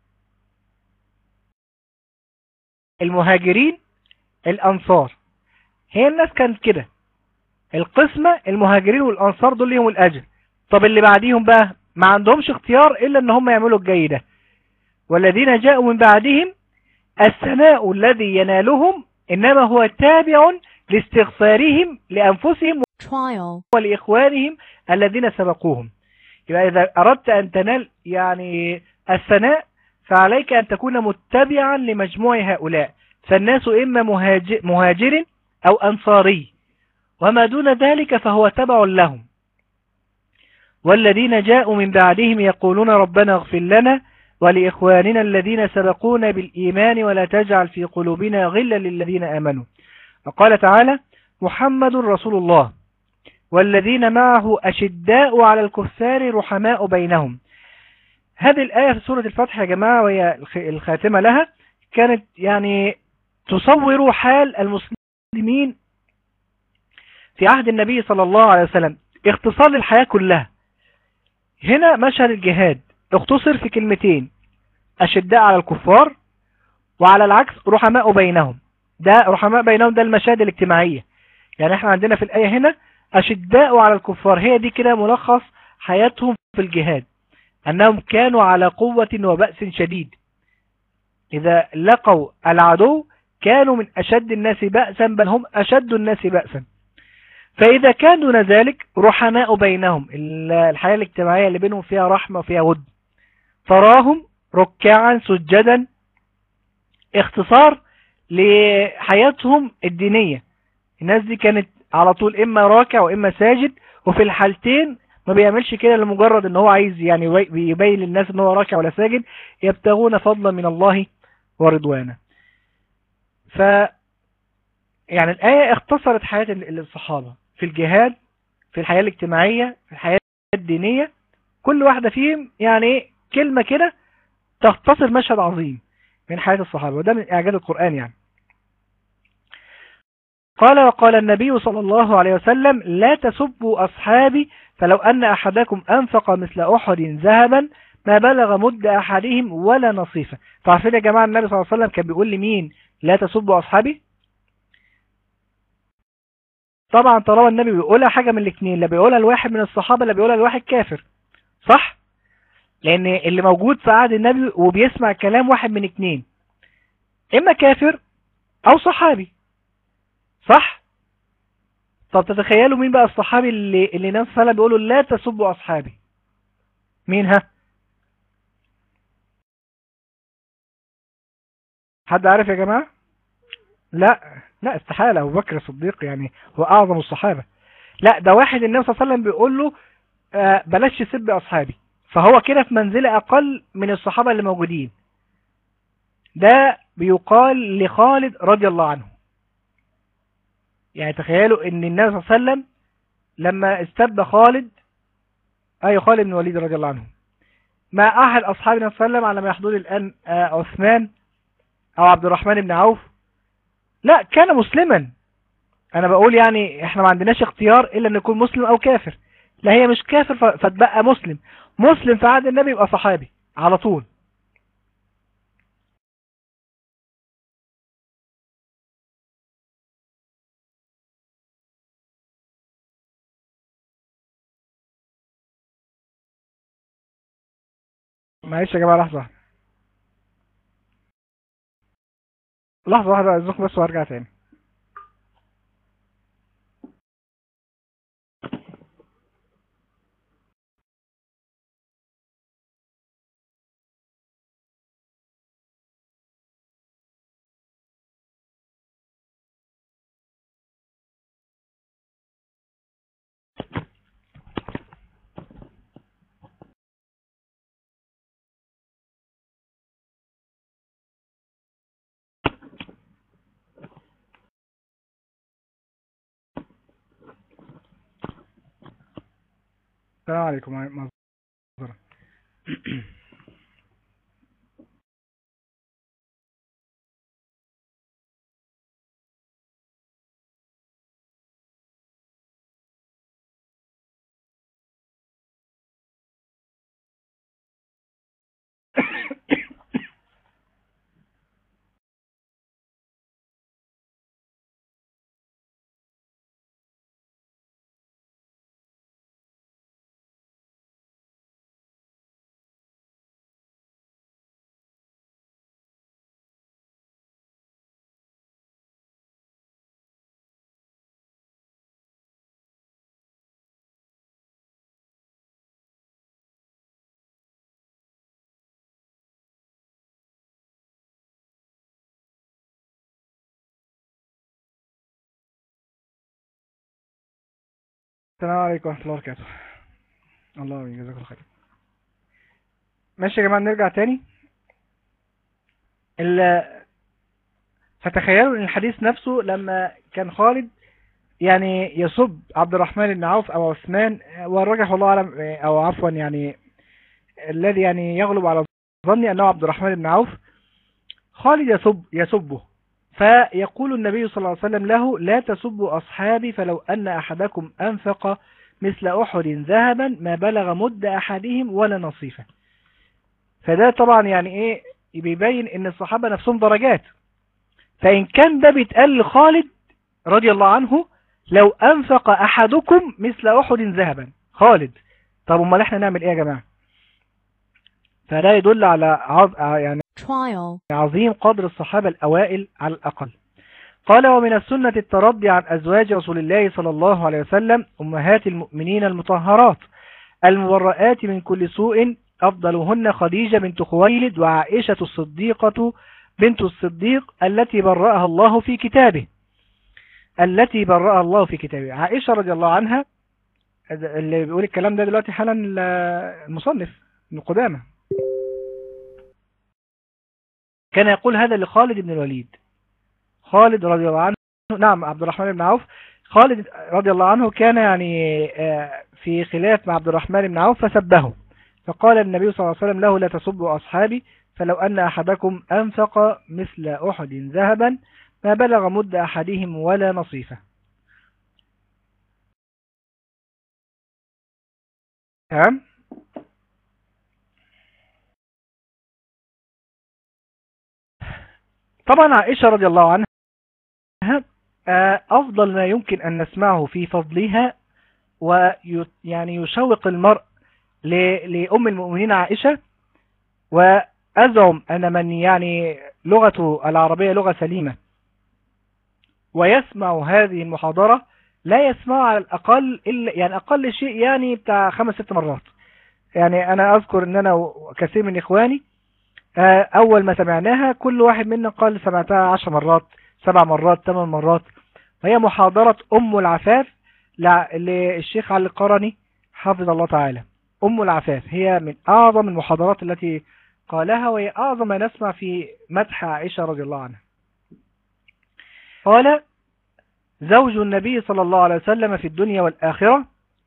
المهاجرين الأنصار هي الناس كانت كده القسمة المهاجرين والأنصار دول ليهم الأجر طب اللي بعديهم بقى ما عندهمش اختيار إلا أن هم يعملوا الجاي ده والذين جاءوا من بعدهم الثناء الذي ينالهم إنما هو تابع لاستغفارهم لأنفسهم trial, ولإخوانهم الذين سبقوهم يبقى إذا أردت أن تنال يعني الثناء فعليك أن تكون متبعا لمجموع هؤلاء فالناس إما مهاجر, مهاجر أو أنصاري وما دون ذلك فهو تبع لهم والذين جاءوا من بعدهم يقولون ربنا اغفر لنا ولإخواننا الذين سبقونا بالإيمان ولا تجعل في قلوبنا غلا للذين آمنوا وقال تعالى محمد رسول الله والذين معه أشداء على الكفار رحماء بينهم هذه الآية في سورة الفتح يا جماعة وهي الخ- الخاتمة لها كانت يعني تصور حال المسلمين في عهد النبي صلى الله عليه وسلم اختصار للحياة كلها هنا مشهد الجهاد اختصر في كلمتين أشداء على الكفار وعلى العكس رحماء بينهم ده رحماء بينهم ده المشاهد الاجتماعية يعني احنا عندنا في الآية هنا أشداء على الكفار هي دي كده ملخص حياتهم في الجهاد أنهم كانوا على قوة وبأس شديد إذا لقوا العدو كانوا من أشد الناس بأسا بل هم أشد الناس بأسا فإذا كان دون ذلك رحماء بينهم ال- الحياة الاجتماعية اللي بينهم فيها رحمة وفيها ود تراهم ركعا سجدا اختصار لحياتهم الدينية الناس دي كانت على طول إما راكع وإما ساجد وفي الحالتين ما بيعملش كده لمجرد ان هو عايز يعني يبي- يبين للناس ان هو راكع ولا ساجد يبتغون فضلا من الله ورضوانا ف يعني الآية اختصرت حياة ال- الصحابة في الجهاد في الحياة الاجتماعية في الحياة الدينية كل واحدة فيهم يعني إيه كلمة كده تختصر مشهد عظيم من حياة الصحابة وده من إعجاز القرآن يعني قال وقال النبي صلى الله عليه وسلم لا تسبوا أصحابي فلو أن أحدكم أنفق مثل أحد ذهبا ما بلغ مد أحدهم ولا نصيفة تعرفين يا جماعة النبي صلى الله عليه وسلم كان بيقول لمين لا تسبوا أصحابي طبعا طالما النبي بيقولها حاجة من الاثنين لا بيقولها لواحد من الصحابة لا بيقولها لواحد كافر صح لان اللي موجود في عهد النبي وبيسمع كلام واحد من اتنين اما كافر او صحابي صح طب تتخيلوا مين بقى الصحابي اللي اللي النبي صلى الله عليه وسلم بيقولوا لا تسبوا اصحابي مين ها حد عارف يا جماعة لا لا استحالة ابو بكر الصديق يعني هو اعظم الصحابة لا ده واحد النبي صلى الله عليه وسلم بيقول له آه، بلاش تسب اصحابي فهو كده في منزلة اقل من الصحابة اللي موجودين ده بيقال لخالد رضي الله عنه يعني تخيلوا ان النبي صلى الله عليه وسلم لما استب خالد اي خالد بن الوليد رضي الله عنه مع احد اصحاب النبي صلى الله عليه وسلم على ما يحضر الان آه، عثمان او عبد الرحمن بن عوف لا كان مسلما انا بقول يعني احنا ما عندناش اختيار الا ان يكون مسلم او كافر لا هي مش كافر ف- فتبقى مسلم مسلم في عهد النبي يبقى صحابي على طول معلش يا جماعة لحظة واحدة. لحظة واحدة أعزكم بس وهرجع تاني السلام عليكم معذرة السلام عليكم ورحمة الله وبركاته الله يجزاك الله خير ماشي يا جماعة نرجع تاني ال فتخيلوا ان الحديث نفسه لما كان خالد يعني يسب عبد الرحمن بن عوف او عثمان والراجح والله اعلم او عفوا يعني الذي يعني يغلب على ظني انه عبد الرحمن بن عوف خالد يسب يسبه فيقول النبي صلى الله عليه وسلم له لا تسبوا أصحابي فلو أن أحدكم أنفق مثل أحد ذهبا ما بلغ مد أحدهم ولا نصيفه فده طبعا يعني إيه بيبين إن الصحابة نفسهم درجات فإن كان ده بيتقال لخالد رضي الله عنه لو أنفق أحدكم مثل أحد ذهبا خالد طب امال احنا نعمل ايه يا جماعة فده يدل على عظ... يعني trial, عظيم قدر الصحابة الأوائل على الأقل قال ومن السنة الترضي عن أزواج رسول الله صلى الله عليه وسلم أمهات المؤمنين المطهرات المبرآت من كل سوء أفضلهن خديجة بنت خويلد وعائشة الصديقة بنت الصديق التي برأها الله في كتابه التي برأها الله في كتابه عائشة رضي الله عنها اللي بيقول الكلام ده دلوقتي حالا المصنف ابن قدامة كان يقول هذا لخالد بن الوليد خالد رضي الله عنه نعم عبد الرحمن بن عوف خالد رضي الله عنه كان يعني في خلاف مع عبد الرحمن بن عوف فسبه فقال النبي صلى الله عليه وسلم له لا تسبوا أصحابي فلو أن أحدكم أنفق مثل أحد ذهبا ما بلغ مد أحدهم ولا نصيفه تمام طبعا عائشة رضي الله عنها أفضل ما يمكن أن نسمعه في فضلها ويعني يشوق المرء لأم المؤمنين عائشة وأزعم أن من يعني لغته العربية لغة سليمة ويسمع هذه المحاضرة لا يسمع على الأقل إلا يعني أقل شيء يعني بتاع خمس ست مرات يعني أنا أذكر أن أنا وكثير من إخواني أول ما سمعناها كل واحد منا قال سمعتها عشر مرات سبع مرات ثمان مرات وهي محاضرة أم العفاف للشيخ علي القرني حافظ الله تعالى أم العفاف هي من أعظم المحاضرات التي قالها وهي أعظم ما نسمع في مدح عائشة رضي الله عنها قال زوج النبي صلى الله عليه وسلم في الدنيا والآخرة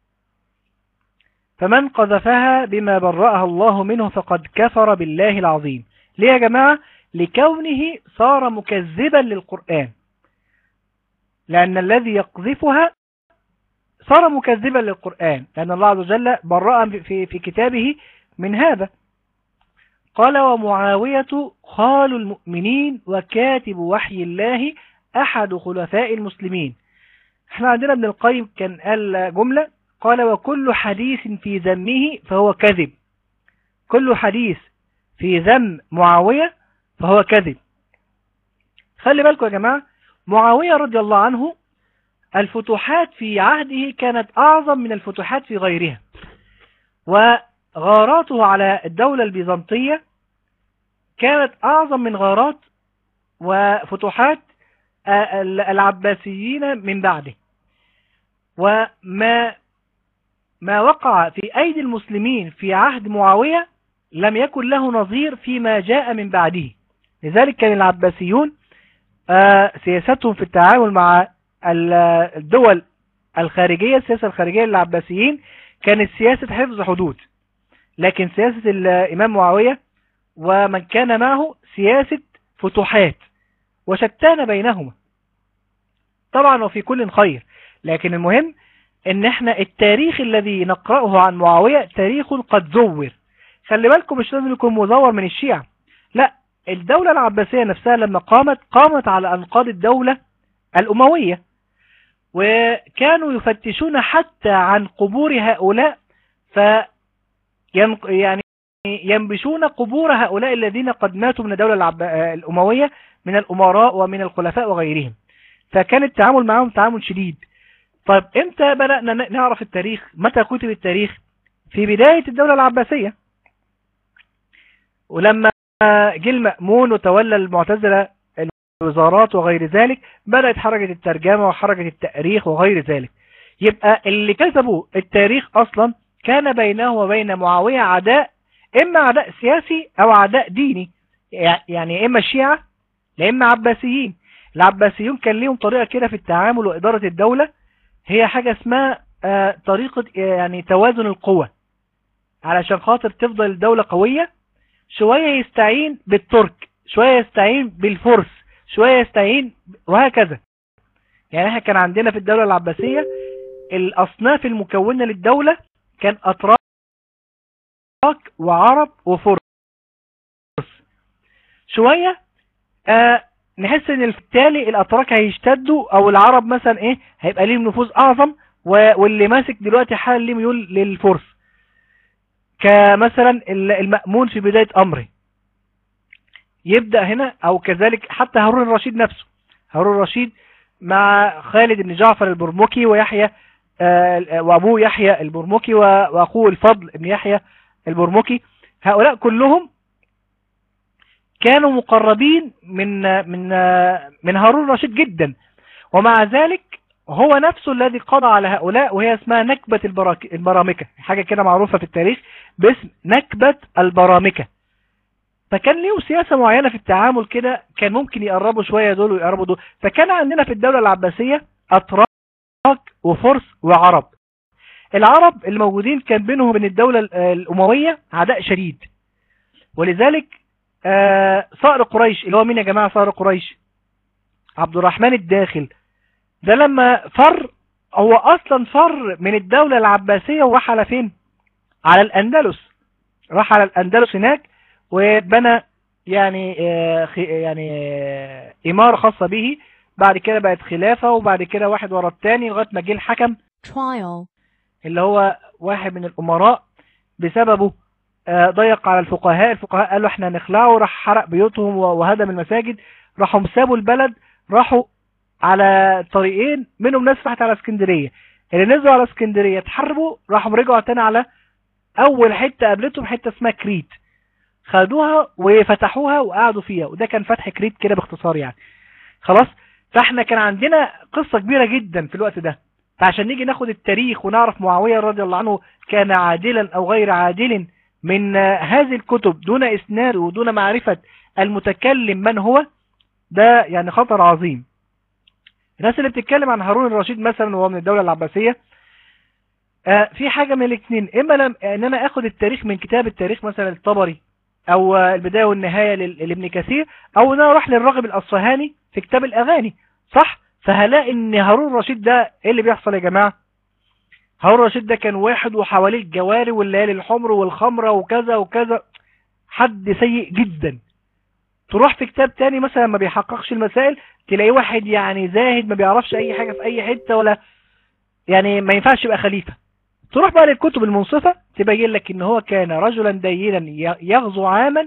فمن قذفها بما برأها الله منه فقد كفر بالله العظيم ليه يا جماعة لكونه صار مكذبا للقرآن لأن الذي يقذفها صار مكذبا للقرآن لأن الله عز وجل برأ في, في كتابه من هذا قال ومعاوية خال المؤمنين وكاتب وحي الله أحد خلفاء المسلمين احنا عندنا ابن القيم كان قال جملة قال وكل حديث في ذمه فهو كذب كل حديث في ذم معاوية فهو كذب خلي بالكم يا جماعة معاوية رضي الله عنه الفتوحات في عهده كانت أعظم من الفتوحات في غيرها وغاراته على الدولة البيزنطية كانت أعظم من غارات وفتوحات العباسيين من بعده وما ما وقع في أيدي المسلمين في عهد معاوية لم يكن له نظير فيما جاء من بعده لذلك كان العباسيون سياستهم في التعامل مع الدول الخارجية السياسة الخارجية للعباسيين كانت سياسة حفظ حدود لكن سياسة الإمام معاوية ومن كان معه سياسة فتوحات وشتان بينهما طبعا وفي كل خير لكن المهم ان احنا التاريخ الذي نقرأه عن معاوية تاريخ قد زور خلي بالكم مش لازم يكون مزور من الشيعة لا الدولة العباسية نفسها لما قامت قامت على أنقاض الدولة الأموية وكانوا يفتشون حتى عن قبور هؤلاء ف يعني ينبشون قبور هؤلاء الذين قد ماتوا من الدولة العب... الأموية من الأمراء ومن الخلفاء وغيرهم فكان التعامل معهم تعامل شديد طيب امتى بدأنا نعرف التاريخ متى كتب التاريخ في بداية الدولة العباسية ولما جه المأمون وتولى المعتزلة الوزارات وغير ذلك بدأت حركة الترجمة وحركة التأريخ وغير ذلك يبقى اللي كتبوا التاريخ أصلا كان بينه وبين معاوية عداء إما عداء سياسي أو عداء ديني يعني إما الشيعة لإما عباسيين العباسيون كان ليهم طريقة كده في التعامل وإدارة الدولة هي حاجة اسمها آه طريقة يعني توازن القوة علشان خاطر تفضل الدولة قوية شوية يستعين بالترك شوية يستعين بالفرس شوية يستعين وهكذا يعني احنا كان عندنا في الدولة العباسية الأصناف المكونة للدولة كان أتراك وعرب وفرس شوية آه نحس ان بالتالي الأتراك هيشتدوا أو العرب مثلا ايه هيبقى ليهم نفوذ أعظم واللي ماسك دلوقتي حال ليه ميول للفرس كمثلا المأمون في بداية أمره يبدأ هنا أو كذلك حتى هارون الرشيد نفسه هارون الرشيد مع خالد بن جعفر البرمكي ويحيى وأبوه يحيى البرمكي وأخوه الفضل بن يحيى البرمكي هؤلاء كلهم كانوا مقربين من من من هارون الرشيد جدا ومع ذلك هو نفسه الذي قضى على هؤلاء وهي اسمها نكبة البراك... البرامكة حاجة كده معروفة في التاريخ باسم نكبة البرامكة فكان ليهم سياسة معينة في التعامل كده كان ممكن يقربوا شوية دول ويقربوا دول فكان عندنا في الدولة العباسية أتراك وفرس وعرب العرب الموجودين كان بينهم وبين الدولة الأموية عداء شديد ولذلك آه صقر قريش اللي هو مين يا جماعة صقر قريش عبد الرحمن الداخل ده لما فر هو أصلا فر من الدولة العباسية وراح على فين على الأندلس راح على الأندلس هناك وبنى يعني آه يعني آه إمارة خاصة به بعد كده بقت خلافة وبعد كده واحد ورا التاني لغاية ما جه الحكم trial, اللي هو واحد من الأمراء بسببه آه، ضيق على الفقهاء الفقهاء قالوا احنا نخلعه راح حرق بيوتهم وهدم المساجد راحوا سابوا البلد راحوا على طريقين منهم ناس راحت على اسكندرية اللي نزلوا على اسكندرية اتحاربوا راحوا رجعوا تاني على اول حتة قابلتهم حتة اسمها كريت خدوها وفتحوها وقعدوا فيها وده كان فتح كريت كده باختصار يعني خلاص فاحنا كان عندنا قصة كبيرة جدا في الوقت ده فعشان نيجي ناخد التاريخ ونعرف معاوية رضي الله عنه كان عادلا او غير عادل من آه، هذه الكتب دون اسناد ودون معرفة المتكلم من هو ده يعني خطر عظيم الناس اللي بتتكلم عن هارون الرشيد مثلا وهو من الدولة العباسية آه، في حاجة من الاثنين اما لم ان انا اخد التاريخ من كتاب التاريخ مثلا الطبري او آه، البداية والنهاية لل- لابن كثير او ان انا اروح للراغب الاصفهاني في كتاب الاغاني صح فهلاقي ان هارون الرشيد ده ايه اللي بيحصل يا جماعة هارون الرشيد ده كان واحد وحواليه الجواري والليالي الحمر والخمرة وكذا وكذا حد سيء جدا تروح في كتاب تاني مثلا ما بيحققش المسائل تلاقيه واحد يعني زاهد ما بيعرفش اي حاجة في اي حتة ولا يعني ما ينفعش يبقى خليفة تروح بقى للكتب المنصفة تبين لك ان هو كان رجلا دينا ي- يغزو عاما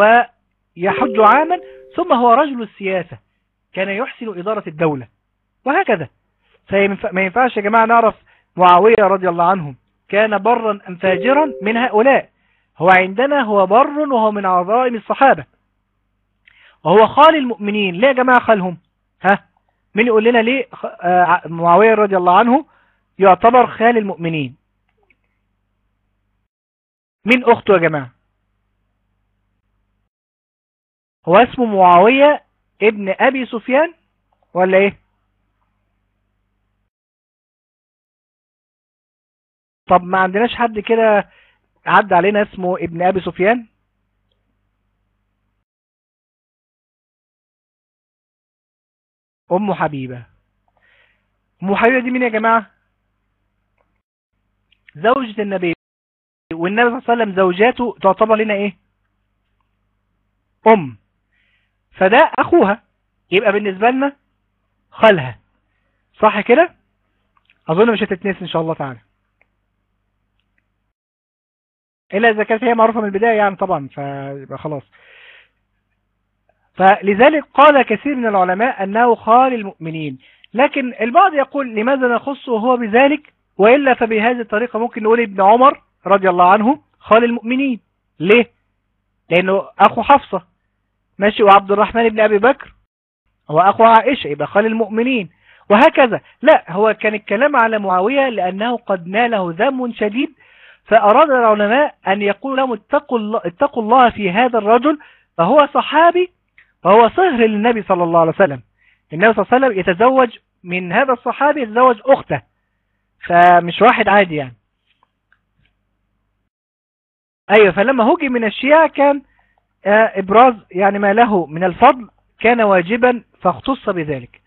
ويحج عاما ثم هو رجل السياسة كان يحسن إدارة الدولة وهكذا فما ينفعش يا جماعة نعرف معاوية رضي الله عنه كان برا أم فاجرا من هؤلاء هو عندنا هو بر وهو من عظائم الصحابة وهو خال المؤمنين ليه يا جماعة خالهم ها مين يقول لنا ليه خ- آه، معاوية رضي الله عنه يعتبر خال المؤمنين مين أخته يا جماعة هو اسمه معاوية ابن أبي سفيان ولا ايه طب ما عندناش حد كده عدى علينا اسمه ابن أبي سفيان أم حبيبة أم حبيبة دي مين يا جماعة زوجة النبي والنبي صلى الله عليه وسلم زوجاته تعتبر لنا ايه أم فده أخوها يبقى بالنسبة لنا خالها صح كده أظن مش هتتنسي إن شاء الله تعالى إلا إذا كانت هي معروفة من البداية يعني طبعا فيبقى خلاص فلذلك قال كثير من العلماء أنه خال المؤمنين لكن البعض يقول لماذا نخصه هو بذلك وإلا فبهذه الطريقة ممكن نقول ابن عمر رضي الله عنه خال المؤمنين ليه لأنه أخو حفصة ماشي وعبد الرحمن بن أبي بكر هو أخو عائشة يبقى خال المؤمنين وهكذا لا هو كان الكلام على معاوية لأنه قد ناله ذم شديد فأراد العلماء أن يقول لهم اتقوا الله, اتقوا الله في هذا الرجل فهو صحابي وهو صهر للنبي صلى الله عليه وسلم النبي صلى الله عليه وسلم يتزوج من هذا الصحابي يتزوج أخته فمش واحد عادي يعني أيوة فلما هجم من الشيعة كان آه، إبراز يعني ما له من الفضل كان واجبا فاختص بذلك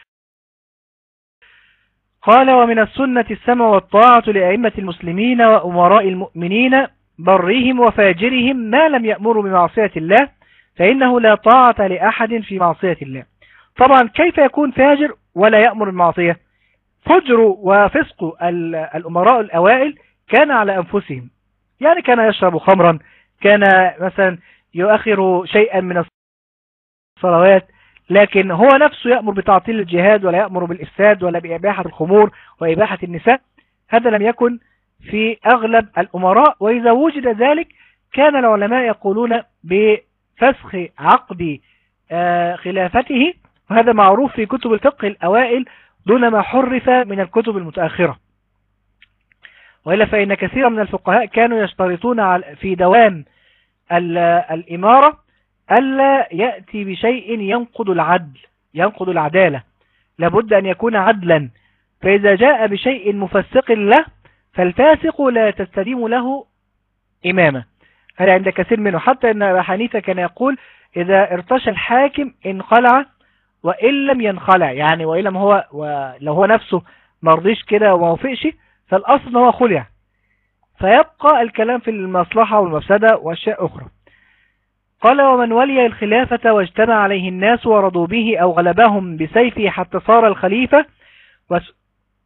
قال ومن السنة السمع والطاعة لأئمة المسلمين وأمراء المؤمنين برهم وفاجرهم ما لم يأمروا بمعصية الله فإنه لا طاعة لأحد في معصية الله طبعا كيف يكون فاجر ولا يأمر بالمعصية فجر وفسق ال- الأمراء الأوائل كان على أنفسهم يعني كان يشرب خمرا كان مثلا يؤخر شيئا من الصلوات لكن هو نفسه يأمر بتعطيل الجهاد ولا يأمر بالإفساد ولا بإباحة الخمور وإباحة النساء هذا لم يكن في أغلب الأمراء وإذا وجد ذلك كان العلماء يقولون بفسخ عقد آه، خلافته وهذا معروف في كتب الفقه الأوائل دون ما حرف من الكتب المتأخرة وإلا فإن كثيرا من الفقهاء كانوا يشترطون في دوام الإمارة ألا يأتي بشيء ينقض العدل ينقض العدالة لابد أن يكون عدلا فإذا جاء بشيء مفسق له فالفاسق لا تستديم له إمامة هذا عند كثير منه حتى أن أبا حنيفة كان يقول إذا ارتشى الحاكم انخلع وإن لم ينخلع يعني وإن لم هو لو هو نفسه مرضيش كده وما وفقش فالأصل هو خلع فيبقى الكلام في المصلحة والمفسدة وأشياء أخرى قال ومن ولي الخلافة واجتمع عليه الناس ورضوا به أو غلبهم بسيفه حتى صار الخليفة وس...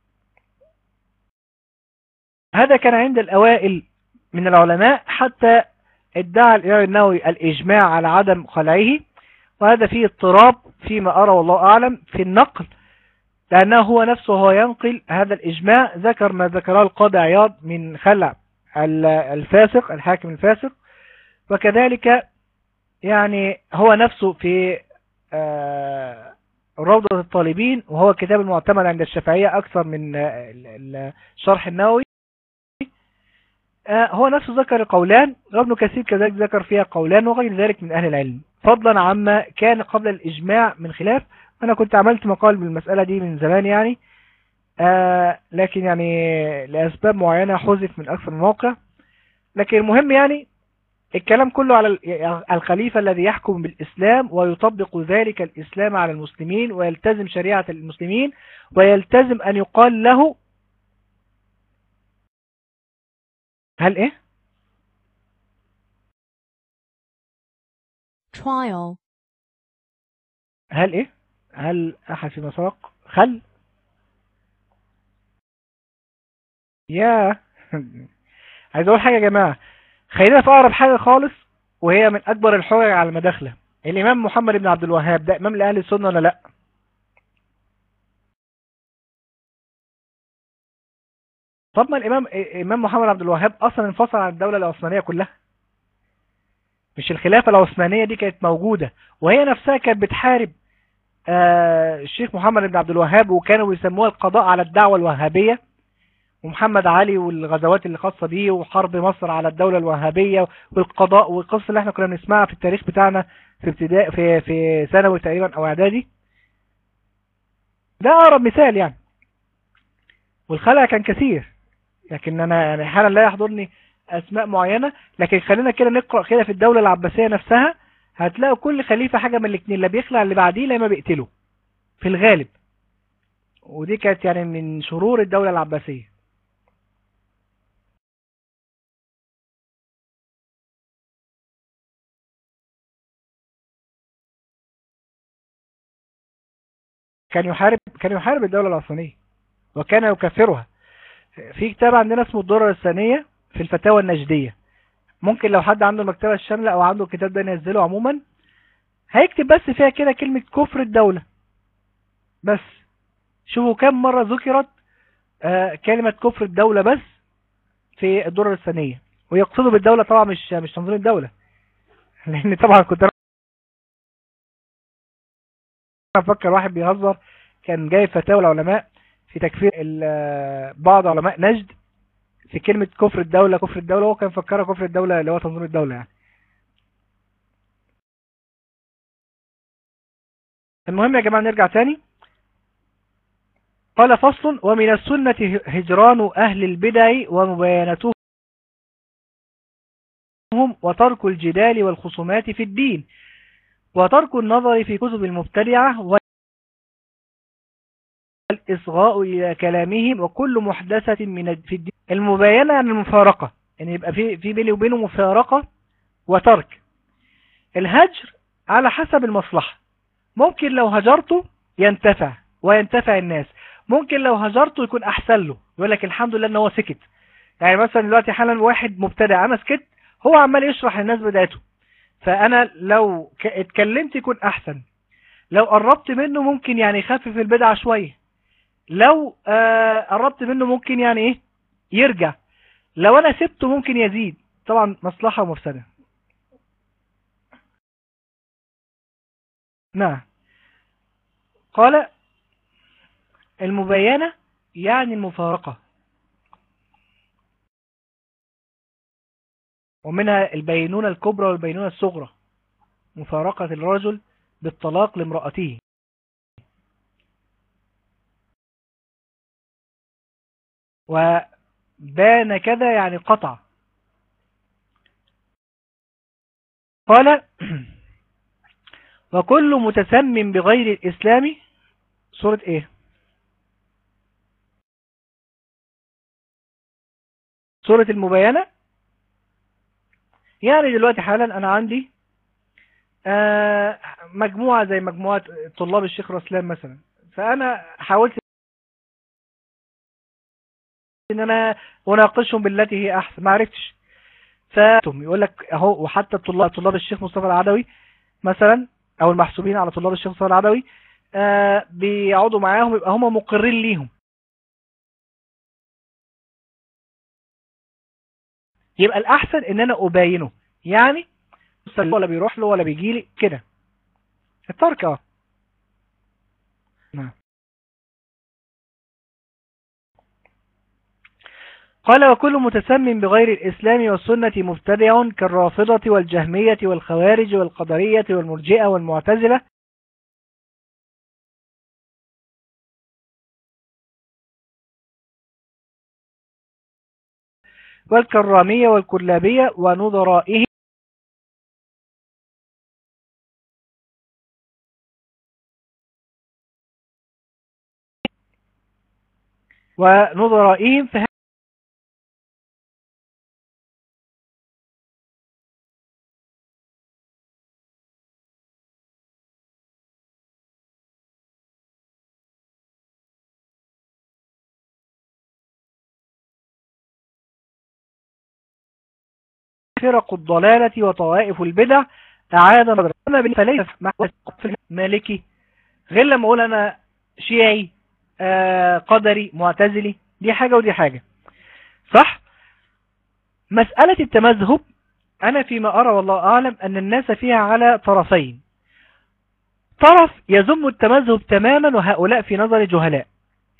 هذا كان عند الأوائل من العلماء حتى ادعى الإمام النووي الإجماع على عدم خلعه وهذا فيه اضطراب فيما أرى والله أعلم في النقل لأنه هو نفسه هو ينقل هذا الإجماع ذكر ما ذكره القاضي عياض من خلع الفاسق الحاكم الفاسق وكذلك يعني هو نفسه في آه، روضة الطالبين وهو كتاب المعتمد عند الشافعية أكثر من الشرح النووي آه، هو نفسه ذكر قولان وابن كثير كذلك ذكر فيها قولان وغير ذلك من أهل العلم فضلا عما كان قبل الإجماع من خلاف أنا كنت عملت مقال بالمسألة دي من زمان يعني آه لكن يعني لأسباب معينة حذف من أكثر من موقع لكن المهم يعني الكلام كله على الخليفة الذي يحكم بالإسلام ويطبق ذلك الإسلام على المسلمين ويلتزم شريعة المسلمين ويلتزم أن يقال له هل إيه؟ trial هل إيه؟ هل أحد في مساق خل يا عايز أقول حاجة يا جماعة خلينا في أقرب حاجة خالص وهي من أكبر الحجج على المداخلة الإمام محمد بن عبد الوهاب ده إمام لأهل السنة ولا لأ طب ما الإمام إمام محمد عبد الوهاب أصلا انفصل عن الدولة العثمانية كلها مش الخلافة العثمانية دي كانت موجودة وهي نفسها كانت بتحارب آه الشيخ محمد بن عبد الوهاب وكانوا بيسموها القضاء على الدعوة الوهابية ومحمد علي والغزوات اللي خاصة بيه وحرب مصر على الدولة الوهابية والقضاء والقصة اللي احنا كنا بنسمعها في التاريخ بتاعنا في ابتداء في في ثانوي تقريبا او اعدادي ده اقرب مثال يعني والخلع كان كثير لكن انا يعني حالا لا يحضرني اسماء معينة لكن خلينا كده نقرأ كده في الدولة العباسية نفسها هتلاقوا كل خليفة حاجة من الاثنين لا بيخلع اللي بعديه لا ما بيقتله في الغالب ودي كانت يعني من شرور الدولة العباسية كان يحارب كان يحارب الدولة العثمانية وكان يكفرها في كتاب عندنا اسمه الدرر الثانية في الفتاوى النجدية ممكن لو حد عنده المكتبة الشاملة او عنده الكتاب ده ينزله عموما هيكتب بس فيها كده كلمة كفر الدولة بس شوفوا كم مرة ذكرت آه كلمة كفر الدولة بس في الدرر الثانية ويقصدوا بالدولة طبعا مش مش تنظيم الدولة لان طبعا كنت افكر واحد بيهزر كان جايب فتاوى العلماء في تكفير بعض علماء نجد في كلمة كفر الدولة كفر الدولة هو كان فكرها كفر الدولة اللي هو تنظيم الدولة يعني المهم يا جماعة نرجع تاني قال فصل ومن السنة هجران أهل البدع ومباينتهم وترك الجدال والخصومات في الدين وترك النظر في كتب المبتدعة والإصغاء إلى كلامهم وكل محدثة من في الدين المباينة عن المفارقة يعني يبقى في في بيني وبينه مفارقة وترك الهجر على حسب المصلحة ممكن لو هجرته ينتفع وينتفع الناس ممكن لو هجرته يكون أحسن له يقول لك الحمد لله ان هو سكت يعني مثلا دلوقتي حالا واحد مبتدع أنا سكت هو عمال يشرح للناس بدايته فأنا لو اتكلمت يكون أحسن لو قربت منه ممكن يعني يخفف البدعة شوية لو آه قربت منه ممكن يعني ايه يرجع لو انا سبته ممكن يزيد طبعا مصلحة ومفسدة نعم قال المباينة يعني المفارقة ومنها البينونة الكبرى والبينونة الصغرى مفارقة الرجل بالطلاق لامرأته وبان كذا يعني قطع قال وكل متسم بغير الإسلام سورة ايه سورة المباينة يعني دلوقتي حالا انا عندي آه، مجموعة زي مجموعة طلاب الشيخ رسلان مثلا فانا حاولت ان انا اناقشهم بالتي هي احسن ما عرفتش فهم يقول لك اهو وحتى الطلاب طلاب الشيخ مصطفى العدوي مثلا او المحسوبين على طلاب الشيخ مصطفى العدوي آه بيقعدوا معاهم يبقى هم مقرين ليهم يبقى الاحسن ان انا اباينه يعني ولا بيروح له ولا بيجي لي كده الترك اه نعم قال وكل متسم بغير الإسلام والسنة مبتدع كالرافضة والجهمية والخوارج والقدرية والمرجئة والمعتزلة والكرامية والكلابية ونظرائهم ونظرائهم فهم فرق الضلالة وطوائف البدع أعاد نظرنا فليس مع مالكي غير لما أقول أنا شيعي آه قدري معتزلي دي حاجة ودي حاجة صح مسألة التمذهب أنا فيما أرى والله أعلم أن الناس فيها على طرفين طرف يذم التمذهب تماما وهؤلاء في نظر جهلاء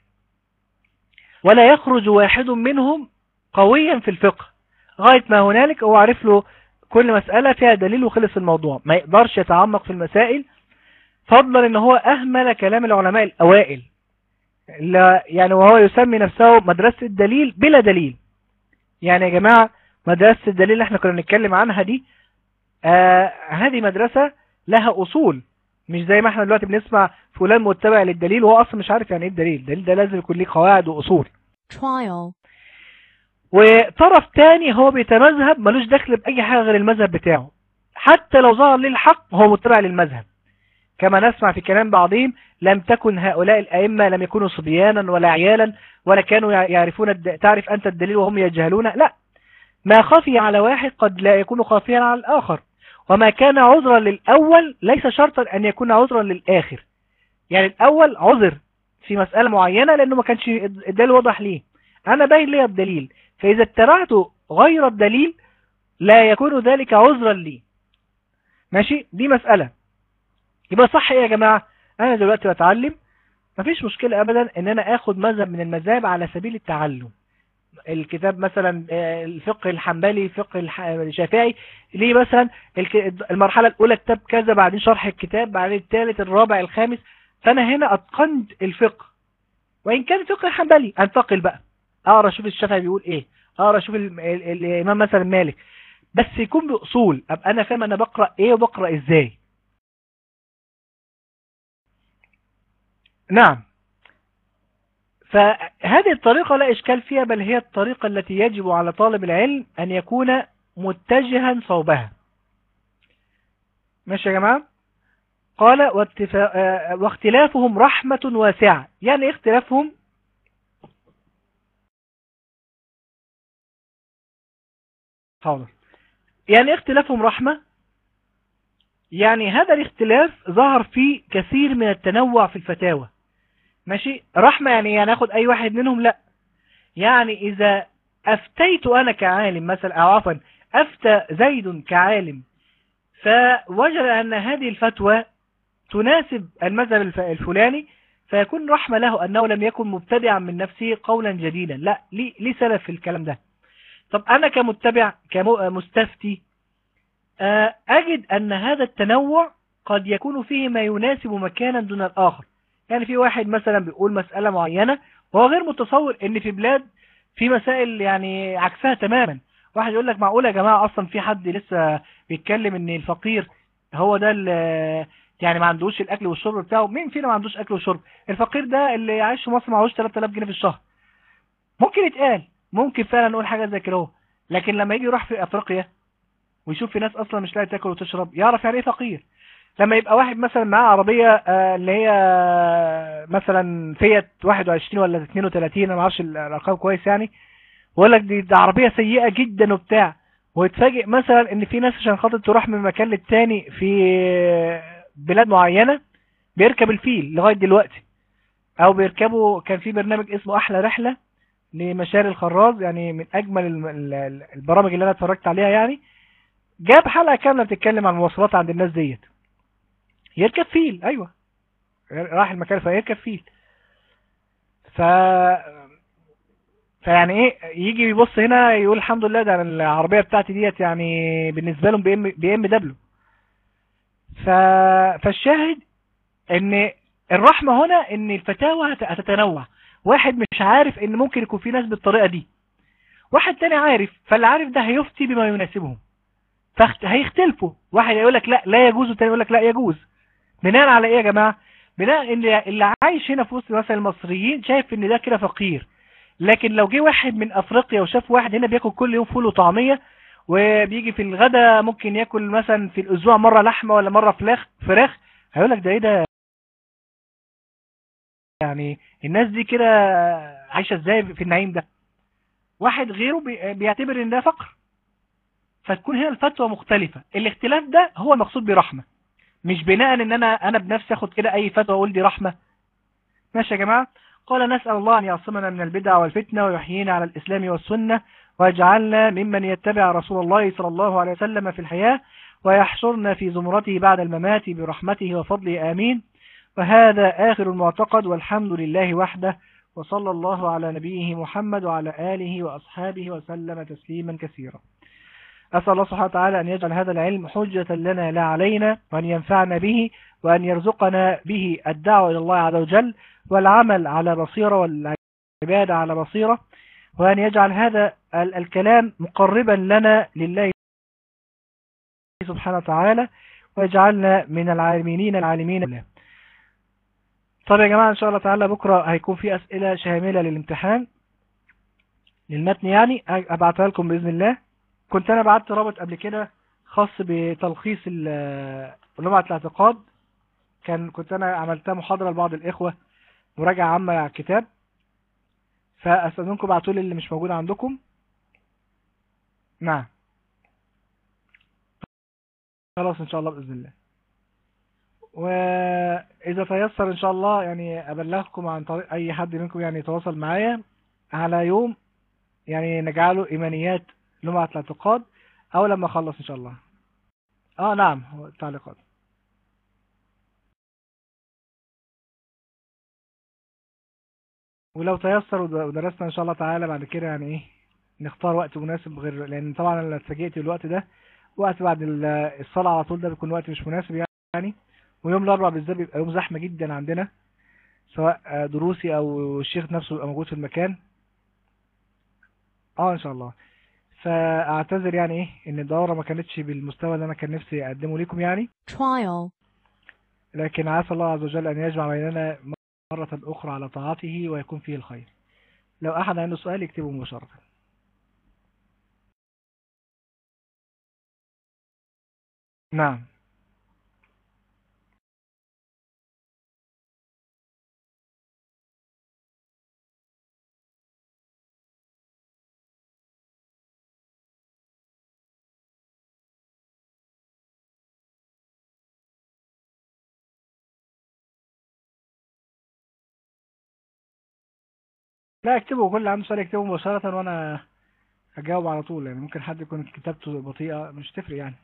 ولا يخرج واحد منهم قويا في الفقه غاية ما هنالك هو عارف له كل مسألة فيها دليل وخلص الموضوع ما يقدرش يتعمق في المسائل فضلا ان هو اهمل كلام العلماء الاوائل لا يعني وهو يسمي نفسه مدرسة الدليل بلا دليل يعني يا جماعة مدرسة الدليل اللي احنا كنا بنتكلم عنها دي آه هذه مدرسة لها اصول مش زي ما احنا دلوقتي بنسمع فلان متبع للدليل وهو اصلا مش عارف يعني ايه الدليل الدليل ده لازم يكون ليه قواعد واصول trial, وطرف تاني هو بيتمذهب ملوش دخل بأي حاجة غير المذهب بتاعه حتى لو ظهر ليه الحق هو متبع للمذهب كما نسمع في كلام بعضهم لم تكن هؤلاء الأئمة لم يكونوا صبيانا ولا عيالا ولا كانوا يعرفون الد... تعرف أنت الدليل وهم يجهلون لا ما خفي على واحد قد لا يكون خافيا على الآخر وما كان عذرا للأول ليس شرطا أن يكون عذرا للآخر يعني الأول عذر في مسألة معينة لأنه ما كانش الدليل واضح ليه أنا باين لي الدليل فإذا اتبعت غير الدليل لا يكون ذلك عذرا لي ماشي دي مسألة يبقى صح ايه يا جماعة انا دلوقتي بتعلم مفيش مشكلة ابدا ان انا اخد مذهب من المذاهب على سبيل التعلم الكتاب مثلا آه، الفقه الحنبلي الفقه الح- الشافعي ليه مثلا الك- المرحلة الاولى كتاب كذا بعدين شرح الكتاب بعدين الثالث الرابع الخامس فانا هنا اتقنت الفقه وان كان فقه الحنبلي انتقل بقى اقرا اشوف الشافعي بيقول ايه اقرا اشوف ال- ال- الامام مثلا مالك بس يكون باصول ابقى انا فاهم انا بقرا ايه وبقرا ازاي نعم فهذه الطريقة لا إشكال فيها بل هي الطريقة التي يجب على طالب العلم أن يكون متجها صوبها ماشي يا جماعة قال واتفا... آه، واختلافهم رحمة واسعة يعني إيه اختلافهم حاضر يعني إيه اختلافهم رحمة يعني هذا الاختلاف ظهر فيه كثير من التنوع في الفتاوى ماشي رحمة يعني يعني اخد اي واحد منهم لا يعني اذا افتيت انا كعالم مثلا او عفوا افتى زيد كعالم فوجد ان هذه الفتوى تناسب المذهب الف- الفلاني فيكون رحمة له أنه لم يكن مبتدعا من نفسه قولا جديدا لا ليه, ليه سبب في الكلام ده طب أنا كمتبع كمستفتي أجد أن هذا التنوع قد يكون فيه ما يناسب مكانا دون الآخر يعني في واحد مثلا بيقول مسألة معينة وهو غير متصور ان في بلاد في مسائل يعني عكسها تماما واحد يقول لك معقول يا جماعة اصلا في حد لسه بيتكلم ان الفقير هو ده اللي يعني ما عندوش الاكل والشرب بتاعه مين فينا ما عندوش اكل وشرب الفقير ده اللي عايش في مصر معهوش 3000 جنيه في الشهر ممكن يتقال ممكن فعلا نقول حاجة زي كده لكن لما يجي يروح في افريقيا ويشوف في ناس اصلا مش لاقي تاكل وتشرب يعرف يعني ايه فقير لما يبقى واحد مثلا معاه عربية اللي هي مثلا فيت 21 ولا 32 انا ما اعرفش الارقام كويس يعني ويقول لك دي, دي عربية سيئة جدا وبتاع ويتفاجئ مثلا ان في ناس عشان خاطر تروح من مكان للتاني في بلاد معينة بيركب الفيل لغاية دلوقتي او بيركبوا كان في برنامج اسمه احلى رحلة لمشاري الخراز يعني من اجمل البرامج اللي انا اتفرجت عليها يعني جاب حلقة كاملة بتتكلم عن المواصلات عند الناس ديت يركب فيل ايوه راح المكان فيركب فيل ف فيعني ايه يجي يبص هنا يقول الحمد لله ده العربيه بتاعتي ديت يعني بالنسبه لهم بي ام بي ام دبليو ف فالشاهد ان الرحمه هنا ان الفتاوى هتتنوع واحد مش عارف ان ممكن يكون في ناس بالطريقه دي واحد تاني عارف فاللي عارف ده هيفتي بما يناسبهم فهيختلفوا واحد يقول لك لا لا يجوز والتاني يقول لك لا يجوز بناء على ايه يا جماعة بناء ان اللي عايش هنا في وسط مثلا المصريين شايف ان ده كده فقير لكن لو جه واحد من افريقيا وشاف واحد هنا بياكل كل يوم فول وطعمية وبيجي في الغداء ممكن ياكل مثلا في الاسبوع مرة لحمة ولا مرة فراخ فراخ هيقول لك ده ايه ده يعني الناس دي كده عايشة ازاي في النعيم ده واحد غيره بيعتبر ان ده فقر فتكون هنا الفتوى مختلفة الاختلاف ده هو المقصود برحمة مش بناء ان انا انا بنفسي اخد كده اي فتوى اقول دي رحمة ماشي يا جماعة قال نسأل الله ان يعصمنا من البدع والفتنة ويحيينا على الاسلام والسنة ويجعلنا ممن يتبع رسول الله صلى الله عليه وسلم في الحياة ويحشرنا في زمرته بعد الممات برحمته وفضله آمين وهذا آخر المعتقد والحمد لله وحده وصلى الله على نبيه محمد وعلى آله وأصحابه وسلم تسليما كثيرا أسأل الله سبحانه وتعالى أن يجعل هذا العلم حجة لنا لا علينا وأن ينفعنا به وأن يرزقنا به الدعوة إلى الله عز وجل والعمل على بصيرة والعبادة على بصيرة وأن يجعل هذا الكلام مقربا لنا لله سبحانه وتعالى ويجعلنا من العالمين العالمين له طب يا جماعة إن شاء الله تعالى بكرة هيكون في أسئلة شاملة للامتحان للمتن يعني أبعتها لكم بإذن الله كنت أنا بعت رابط قبل كده خاص بتلخيص لمعة الاعتقاد كان كنت أنا عملتها محاضرة لبعض الإخوة مراجعة عامة على الكتاب فأستاذنكم بعتوا لي اللي مش موجود عندكم نعم خلاص إن شاء الله بإذن الله وإذا تيسر إن شاء الله يعني أبلغكم عن طريق أي حد منكم يعني يتواصل معايا على يوم يعني نجعله إيمانيات لمعة الاعتقاد أو لما أخلص إن شاء الله آه نعم التعليقات ولو تيسر ودرسنا إن شاء الله تعالى بعد كده يعني إيه نختار وقت مناسب غير لأن طبعا أنا اتفاجئت الوقت ده وقت بعد الصلاة على طول ده بيكون وقت مش مناسب يعني ويوم الأربع بالذات بيبقى يوم زحمة جدا عندنا سواء دروسي أو الشيخ نفسه يبقى موجود في المكان اه ان شاء الله فاعتذر يعني ايه ان الدورة ما كانتش بالمستوى اللي انا كان نفسي اقدمه لكم يعني trial, لكن عسى الله عز وجل ان يجمع بيننا مرة اخرى على طاعته ويكون فيه الخير لو احد عنده سؤال يكتبه مباشرة نعم لا اكتبه كل عنده سؤال يكتبه مباشرة وانا هجاوب على طول يعني ممكن حد يكون كتابته بطيئة مش تفرق يعني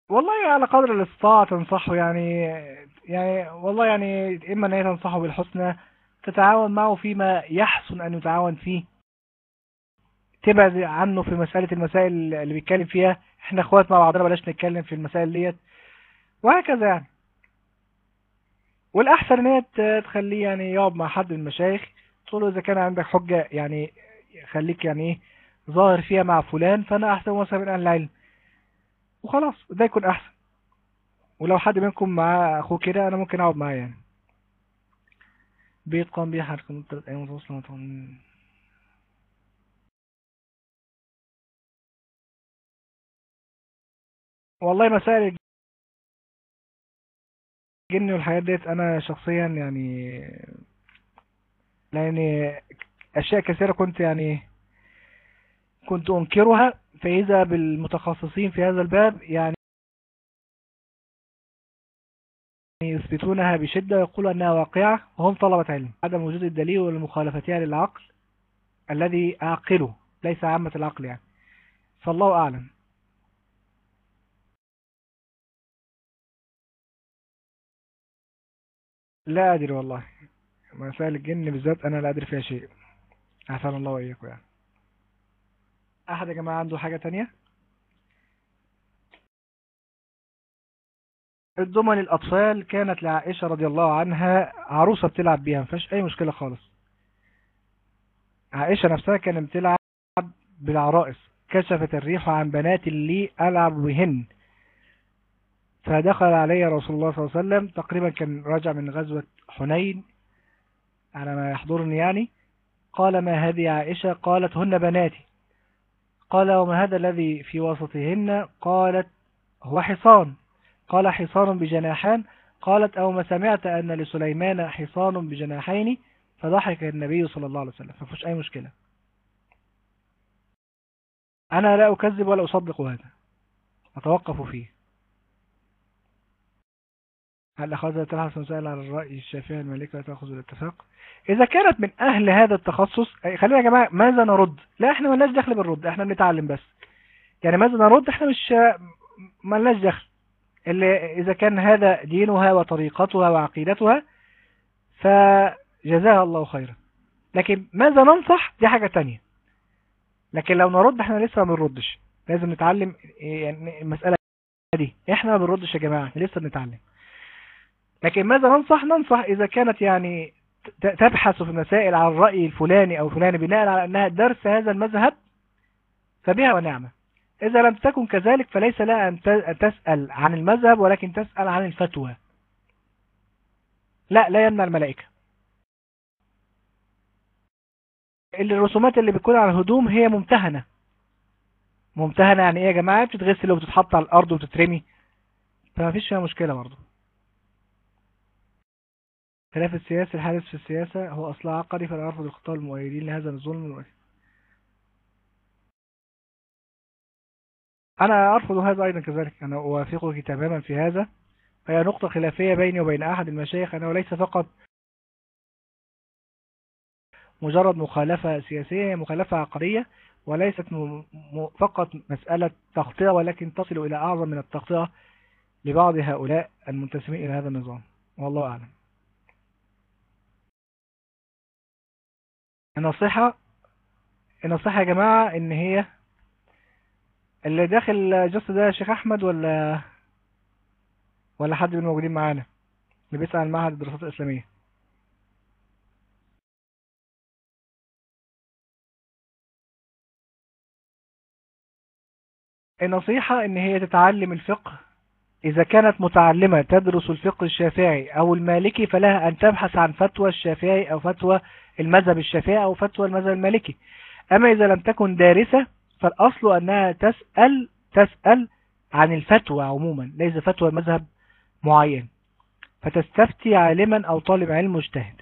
والله على قدر الاستطاعة تنصحه يعني يعني والله يعني إما أن هي تنصحه بالحسنى تتعاون معه فيما يحسن أن يتعاون فيه تبعد عنه في مسألة المسائل اللي بيتكلم فيها احنا اخوات مع بعضنا بلاش نتكلم في المسائل ديت وهكذا يعني والأحسن ان هي ت- تخليه يعني يقعد مع حد من المشايخ تقول له إذا كان عندك حجة يعني خليك يعني ايه ظاهر فيها مع فلان فأنا أحسن مثلا من أهل العلم وخلاص ده يكون أحسن ولو حد منكم مع أخوه كده أنا ممكن أقعد معاه يعني بيتقن بيه حركة من ثلاث أيام متواصلة وتقوم- والله مسائل الجن والحاجات ديت أنا شخصيا يعني لأن أشياء كثيرة كنت يعني كنت أنكرها فإذا بالمتخصصين في هذا الباب يعني يثبتونها بشدة ويقولوا أنها واقعة وهم طلبة علم عدم وجود الدليل والمخالفتها للعقل الذي أعقله ليس عامة العقل يعني فالله أعلم لا أدري والله مسائل الجن بالذات أنا لا أدري فيها شيء عافانا الله وإياكم يعني أحد يا جماعة عنده حاجة تانية الضمن الأطفال كانت لعائشة رضي الله عنها عروسة بتلعب بيها مفيهاش أي مشكلة خالص عائشة نفسها كانت بتلعب بالعرائس كشفت الريح عن بنات لي ألعب بهن فدخل علي رسول الله صلى الله عليه وسلم تقريبا كان راجع من غزوة حنين على ما يحضرني يعني قال ما هذه عائشة قالت هن بناتي قال وما هذا الذي في وسطهن قالت هو حصان قال حصان بجناحان قالت أو ما سمعت أن لسليمان حصان بجناحين فضحك النبي صلى الله عليه وسلم ففوش أي مشكلة أنا لا أكذب ولا أصدق هذا أتوقف فيه هل أخذ تلحظ مسائل على الرأي الشافعي المالكي لا تأخذ الاتفاق إذا كانت من أهل هذا التخصص أي خلينا يا جماعة ماذا نرد لا إحنا مالناش دخل بالرد إحنا بنتعلم بس يعني ماذا نرد إحنا مش مالناش دخل اللي إذا كان هذا دينها وطريقتها وعقيدتها فجزاها الله خيرا لكن ماذا ننصح دي حاجة تانية لكن لو نرد احنا لسه ما بنردش لازم نتعلم يعني المسألة دي احنا ما بنردش يا جماعة احنا لسه بنتعلم لكن ماذا ننصح ننصح إذا كانت يعني ت- تبحث في المسائل عن الرأي الفلاني أو فلاني بناء على أنها درس هذا المذهب فبها ونعمة إذا لم تكن كذلك فليس لها أن ت- أن تسأل عن المذهب ولكن تسأل عن الفتوى لا لا يمنع الملائكة اللي الرسومات اللي بتكون على الهدوم هي ممتهنة ممتهنة يعني ايه يا جماعة بتتغسل وبتتحط على الأرض وبتترمي فما فيش فيها مشكلة برضه خلاف السياسي الحادث في السياسة هو أصلها عقدي فلا يرفض الخطاب المؤيدين لهذا الظلم الوحيد. أنا أرفض هذا أيضا كذلك أنا أوافقك تماما في هذا فهي نقطة خلافية بيني وبين أحد المشايخ أنه ليس فقط مجرد مخالفة سياسية هي مخالفة عقدية وليست م- م- فقط مسألة تغطية ولكن تصل إلى أعظم من التغطية لبعض هؤلاء المنتسبين إلى هذا النظام والله أعلم النصيحة النصيحة يا جماعة إن هي اللي داخل جست ده شيخ أحمد ولا ولا حد من الموجودين معانا اللي بيسأل عن معهد الدراسات الإسلامية النصيحة إن هي تتعلم الفقه إذا كانت متعلمة تدرس الفقه الشافعي أو المالكي فلها أن تبحث عن فتوى الشافعي أو فتوى المذهب الشافعي أو فتوى المذهب المالكي أما إذا لم تكن دارسة فالأصل أنها تسأل تسأل عن الفتوى عموما ليس فتوى مذهب معين فتستفتي عالما أو طالب علم مجتهد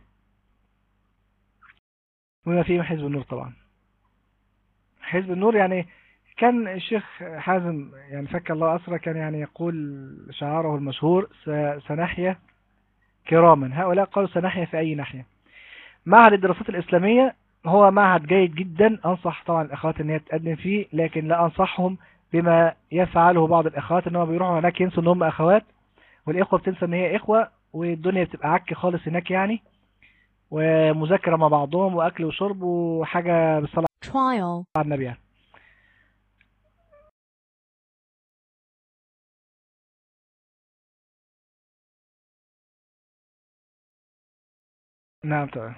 وما فيه حزب النور طبعا حزب النور يعني كان الشيخ حازم يعني فك الله أسرى كان يعني يقول شعاره المشهور س- سنحيا كراما هؤلاء قالوا سنحيا في أي ناحية معهد الدراسات الإسلامية هو معهد جيد جدا أنصح طبعا الأخوات أن هي تقدم فيه لكن لا أنصحهم بما يفعله بعض الأخوات إن هم بيروحوا هناك ينسوا إن هم أخوات والإخوة بتنسى إن هي إخوة والدنيا بتبقى عك خالص هناك يعني ومذاكرة مع بعضهم وأكل وشرب وحاجة بالصلاة trial, على النبي يعني نعم تمام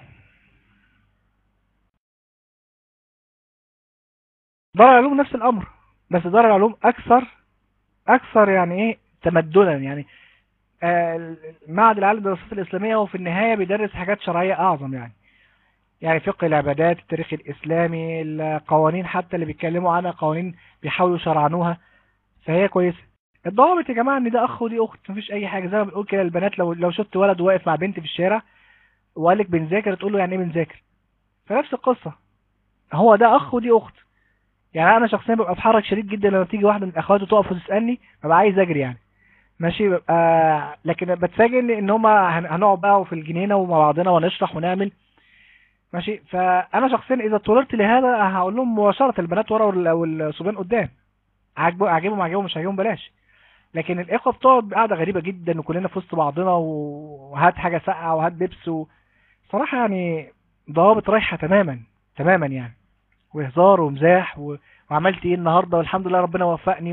دار العلوم نفس الأمر بس دار العلوم أكثر أكثر يعني إيه تمدنا يعني آه، معهد العالم للدراسات الإسلامية هو في النهاية بيدرس حاجات شرعية أعظم يعني يعني فقه العبادات التاريخ الإسلامي القوانين حتى اللي بيتكلموا عنها قوانين بيحاولوا يشرعنوها فهي كويسة الضوابط يا جماعة ان ده اخ ودي اخت مفيش اي حاجة زي ما بنقول كده البنات لو لو شفت ولد واقف مع بنت في الشارع وقال لك بنذاكر تقول له يعني ايه بنذاكر فنفس القصة هو ده اخ ودي اخت يعني انا شخصيا ببقى اتحرك شديد جدا لما تيجي واحدة من اخواتي تقف وتسألني ببقى عايز اجري يعني ماشي ببقى لكن بتفاجئ ان ان هما هن- هنقعد بقى في الجنينة ومع بعضنا ونشرح ونعمل ماشي فانا شخصيا اذا اضطررت لهذا هقول لهم مباشره البنات ورا وال- والصبيان قدام عاجبه عاجبهم عاجبهم مش عاجبهم بلاش لكن الاخوه بتقعد قاعده غريبه جدا وكلنا في وسط بعضنا وهات حاجه ساقعه وهات بيبس و... صراحه يعني ضوابط رايحه تماما تماما يعني وهزار ومزاح و... وعملت ايه النهارده والحمد لله ربنا وفقني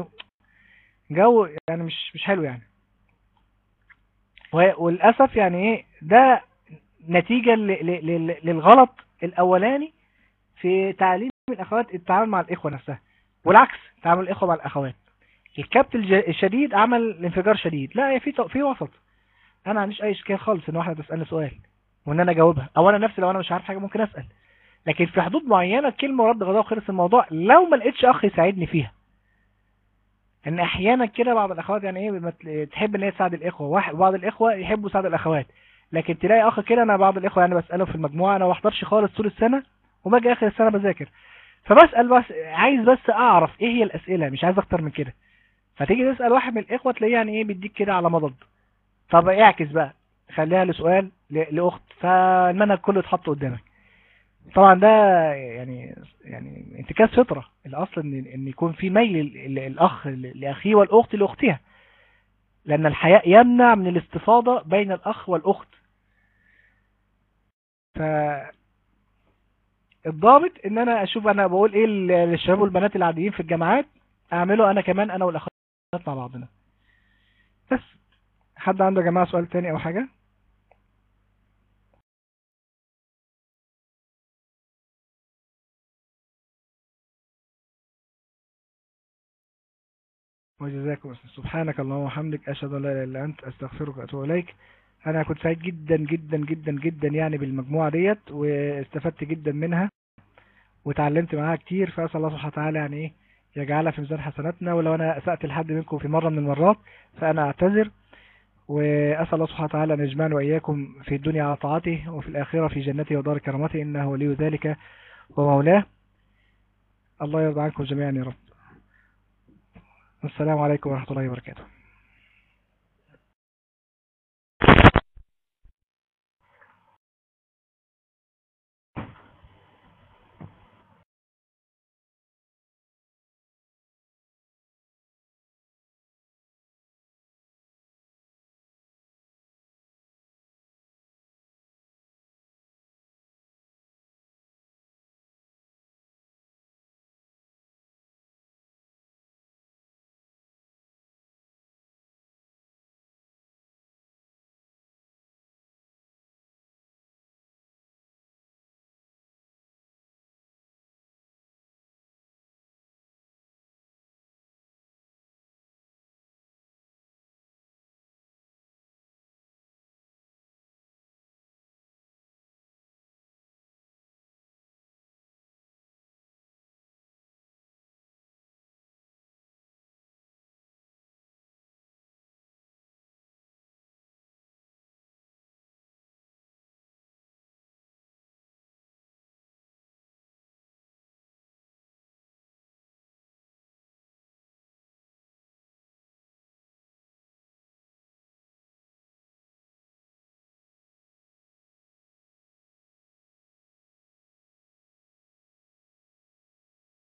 جو يعني مش مش حلو يعني و... وللاسف يعني ايه ده نتيجة ل- ل- ل- للغلط الأولاني في تعليم الأخوات التعامل مع الإخوة نفسها والعكس تعامل الإخوة مع الأخوات الكبت الج- الشديد عمل انفجار شديد لا هي في ط- في وسط أنا ما عنديش أي إشكال خالص إن واحدة تسألني سؤال وإن أنا أجاوبها أو أنا نفسي لو أنا مش عارف حاجة ممكن أسأل لكن في حدود معينة كلمة ورد غضاء وخلص الموضوع لو ما لقيتش أخ يساعدني فيها ان احيانا كده بعض الاخوات يعني ايه بما ت- تحب ان هي تساعد الاخوه واحد بعض الاخوه يحبوا يساعدوا الاخوات لكن تلاقي اخ كده انا بعض الاخوه يعني بساله في المجموعه انا ما بحضرش خالص طول السنه وباجي اخر السنه بذاكر فبسال بس عايز بس اعرف ايه هي الاسئله مش عايز اكتر من كده فتيجي تسال واحد من الاخوه تلاقيه يعني ايه بيديك كده على مضض طب اعكس بقى خليها لسؤال ل- لاخت فالمنهج كله يتحط قدامك طبعا ده يعني يعني انتكاس فطره الاصل ان ان يكون في ميل ال- ال- الاخ ل- لاخيه والاخت لاختها لان الحياء يمنع من الاستفاضه بين الاخ والاخت ف الضابط ان انا اشوف انا بقول ايه لل- للشباب والبنات العاديين في الجامعات اعمله انا كمان انا والاخوات مع بعضنا بس حد عنده يا جماعه سؤال تاني او حاجه وجزاكم الله سبحانك اللهم وبحمدك اشهد ان لا اله الا انت استغفرك واتوب اليك انا كنت سعيد جدا جدا جدا جدا يعني بالمجموعه ديت واستفدت جدا منها وتعلمت معاها كتير فاسال الله سبحانه وتعالى يعني ايه يجعلها في ميزان حسناتنا ولو انا اسات لحد منكم في مره من المرات فانا اعتذر واسال الله سبحانه وتعالى ان يجمعنا واياكم في الدنيا على طاعته وفي الاخره في جنته ودار كرامته انه ولي ذلك ومولاه الله يرضى عنكم جميعا يا رب السلام عليكم ورحمه الله وبركاته